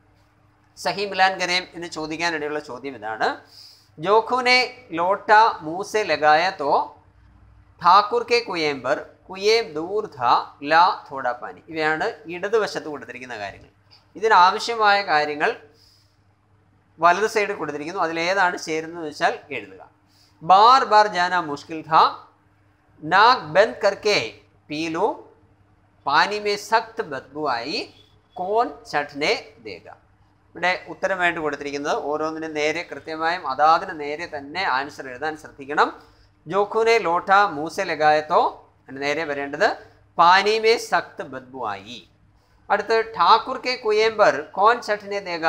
സഹി മിലാൻ കരീം എന്ന് ചോദിക്കാനിടയുള്ള ചോദ്യം ഇതാണ് ജോഖുനെ ലോട്ട മൂസെ ലഗായ തോ ഠാക്കൂർ കെ കുയേംബർ കുയേം ദൂർ ധ ല തോട പാനി ഇവയാണ് ഇടതുവശത്ത് കൊടുത്തിരിക്കുന്ന കാര്യങ്ങൾ ഇതിനാവശ്യമായ കാര്യങ്ങൾ വലത് സൈഡ് കൊടുത്തിരിക്കുന്നു അതിലേതാണ് ചേരുന്നത് വെച്ചാൽ എഴുതുക ബാർ ബാർ ജാന മുഷ്കിൽ ഥ നാഗ് ബന്ദ് കർക്കെ പീലു പാനി മേ സഖ്ത് ബദ്ബു ആയി കോൺ ചട്നെ ദേഗ ഇവിടെ ഉത്തരമായിട്ട് കൊടുത്തിരിക്കുന്നത് ഓരോന്നിനും നേരെ കൃത്യമായും അതാതിന് നേരെ തന്നെ ആൻസർ എഴുതാൻ ശ്രദ്ധിക്കണം ജോഖുനെ ലോട്ട മൂസെ ലഗായത്തോ അതിന് നേരെ വരേണ്ടത് പാനി മേ സഖ്ത് ബദ്ബു ആയി അടുത്ത് ഠാക്കൂർ കെ കുയേംബർ കോൺ ചട്നെ ദേഗ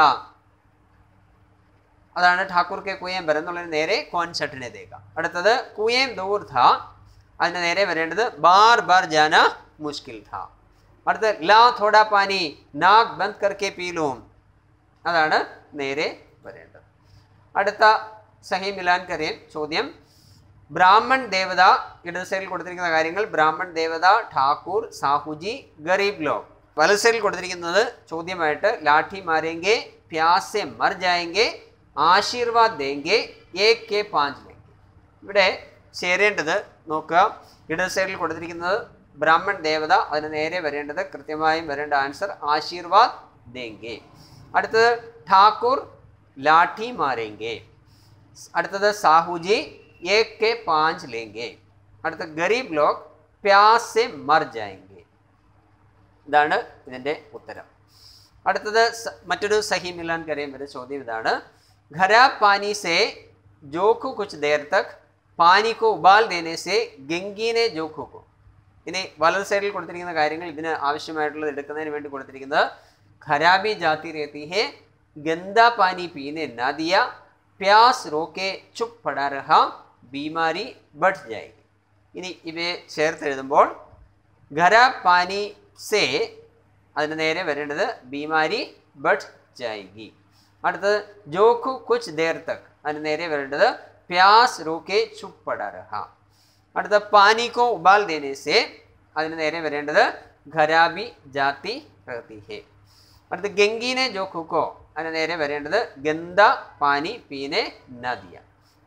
അതാണ് ഠാക്കൂർ കെ കുയേംബർ എന്നുള്ളതിന് നേരെ കോൺ ചട്നെ ദേഗ അടുത്തത് കുയേം ദൂർ ധ അതിന് നേരെ വരേണ്ടത് ബാർ ബാർ ജാന മുഷ്കിൽ ധ അടുത്ത് ലാ തോടാ പാനി നാഗ് ബന്ദ് കർക്കെ പീലൂം അതാണ് നേരെ വരേണ്ടത് അടുത്ത സഹി മിലാൻ കരീം ചോദ്യം ബ്രാഹ്മൺ ദേവത ഇടത് സൈഡിൽ കൊടുത്തിരിക്കുന്ന കാര്യങ്ങൾ ബ്രാഹ്മൺ ദേവത ഠാക്കൂർ സാഹുജി ഗരീബ് ലോക് വലത് സൈഡിൽ കൊടുത്തിരിക്കുന്നത് ചോദ്യമായിട്ട് ലാഠി മാരേങ്കെ പ്യാസെ മർ ജായെങ്കെ ആശീർവാദ് ദേങ്കെ ഏക് കെ പാഞ്ച് ലേങ്കെ ഇവിടെ ചേരേണ്ടത് നോക്കുക ഇടത് സൈഡിൽ കൊടുത്തിരിക്കുന്നത് ബ്രാഹ്മൺ ദേവത അതിന് നേരെ വരേണ്ടത് കൃത്യമായും വരേണ്ട ആൻസർ ആശീർവാദ് ദേങ്കെ അടുത്തത് ഠാക്കൂർ ലാഠി മാരേങ്കെ അടുത്തത് സാഹുജി ഏക് കെ പാഞ്ച് ലേങ്കെ അടുത്ത ഗരീബ് ലോക് പ്യാസെ മർ ജായെങ്കെ ഇതാണ് ഇതിൻ്റെ ഉത്തരം അടുത്തത് സ- മറ്റൊരു സഹി മിലാൻ കരയും വരെ ചോദ്യം ഇതാണ് ഖരാ പാനി സെ ജോഖു കുച്ച് ദേർ തക് പാനി കോ ഉബാൽ ദേനെ സെ ഗംഗീനെ ജോഖു കോ ഇനി വലത് സൈഡിൽ കൊടുത്തിരിക്കുന്ന കാര്യങ്ങൾ ഇതിന് ആവശ്യമായിട്ടുള്ളത് എടുക്കുന്നതിന് വേണ്ടി കൊടുത്തിരിക്കുന്നത് ഖരാബി ജാതി രേത്തി ഹെ ഗന്ദ പാനി പീനെ നദിയ പ്യാസ് റോക്കെ ചുപ് പടാ രഹ ബീമാരി ബഡ് ജായേഗി ഇനി ഇവയെ ചേർത്ത് എഴുതുമ്പോൾ ഖര പാനി സേ അതിന് നേരെ വരേണ്ടത് ബീമാരി ബഡ് ജായിഗി അടുത്തത് ജോഖു കുച്ച് ദേർ തക് അതിന് നേരെ വരേണ്ടത് പ്യാസ് റൂക്കെ ചുപ് പടാ രഹ അടുത്ത പാനി കോ ഉബാൽ ദേനെ സേ അതിന് നേരെ വരേണ്ടത് ഖരാബി ജാതി റഹത്തി ഹെ അടുത്ത ഗംഗീനെ ജോഖു കോ അതിന് നേരെ വരേണ്ടത് ഗന്ദ പാനി പീനെ നദിയ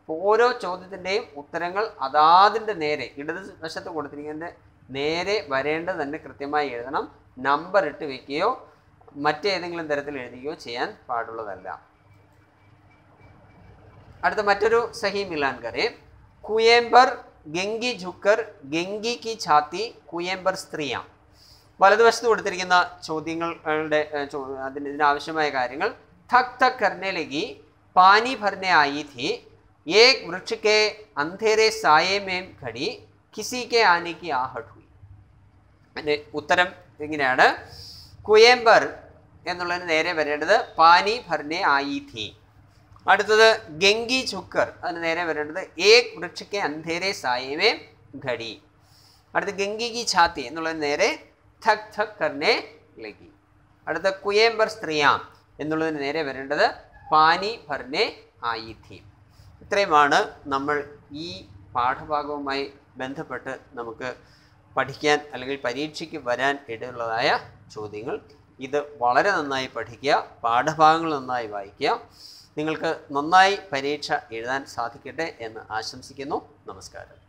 അപ്പോൾ ഓരോ ചോദ്യത്തിൻ്റെയും ഉത്തരങ്ങൾ അതാതിൻ്റെ നേരെ ഇടത് വശത്ത് കൊടുത്തിരിക്കുന്നതിൻ്റെ നേരെ വരേണ്ടത് തന്നെ കൃത്യമായി എഴുതണം നമ്പർ ഇട്ട് വെക്കുകയോ മറ്റേതെങ്കിലും തരത്തിൽ എഴുതുകയോ ചെയ്യാൻ പാടുള്ളതല്ല അടുത്ത മറ്റൊരു സഹി മിലാൻ കരെ കുയേംബർ ഗംഗി ഝുക്കർ ഗംഗി കി ഛാത്തി കുയേംബർ സ്ത്രീയാം വലതുവശത്ത് കൊടുത്തിരിക്കുന്ന ചോദ്യങ്ങളുടെ ഏഹ്, ചോ- അതിന് ഇതിനാവശ്യമായ കാര്യങ്ങൾ थक थक करने लगी पानी भरने आई थी एक वृक्ष के अंधेरे साये में खड़ी किसी के आने की आहट हुई അതിൻ്റെ ഉത്തരം ഇങ്ങനെയാണ് കുയേംബർ എന്നുള്ളതിന് നേരെ വരേണ്ടത് പാനി ഭർനെ ആയി ഥി അടുത്തത് ഗംഗി ചുക്കർ അതിന് നേരെ വരേണ്ടത് ഏക് വൃക്ഷയ്ക്ക് അന്ധേരെ സായമേ ഘടി അടുത്ത ഗംഗി കി ഛാത്തി എന്നുള്ളതിന് നേരെ ഥക് ഥക് കർനെ ലഗി അടുത്ത കുയേംബർ സ്ത്രീയാം എന്നുള്ളതിന് നേരെ വരേണ്ടത് പാനി ഭർനെ ആയി ഥി ഇത്രയുമാണ് നമ്മൾ ഈ പാഠഭാഗവുമായി ബന്ധപ്പെട്ട് നമുക്ക് പഠിക്കാൻ അല്ലെങ്കിൽ പരീക്ഷയ്ക്ക് വരാൻ ഇടയുള്ളതായ ചോദ്യങ്ങൾ ഇത് വളരെ നന്നായി പഠിക്കുക പാഠഭാഗങ്ങൾ നന്നായി വായിക്കുക നിങ്ങൾക്ക് നന്നായി പരീക്ഷ എഴുതാൻ സാധിക്കട്ടെ എന്ന് ആശംസിക്കുന്നു നമസ്കാരം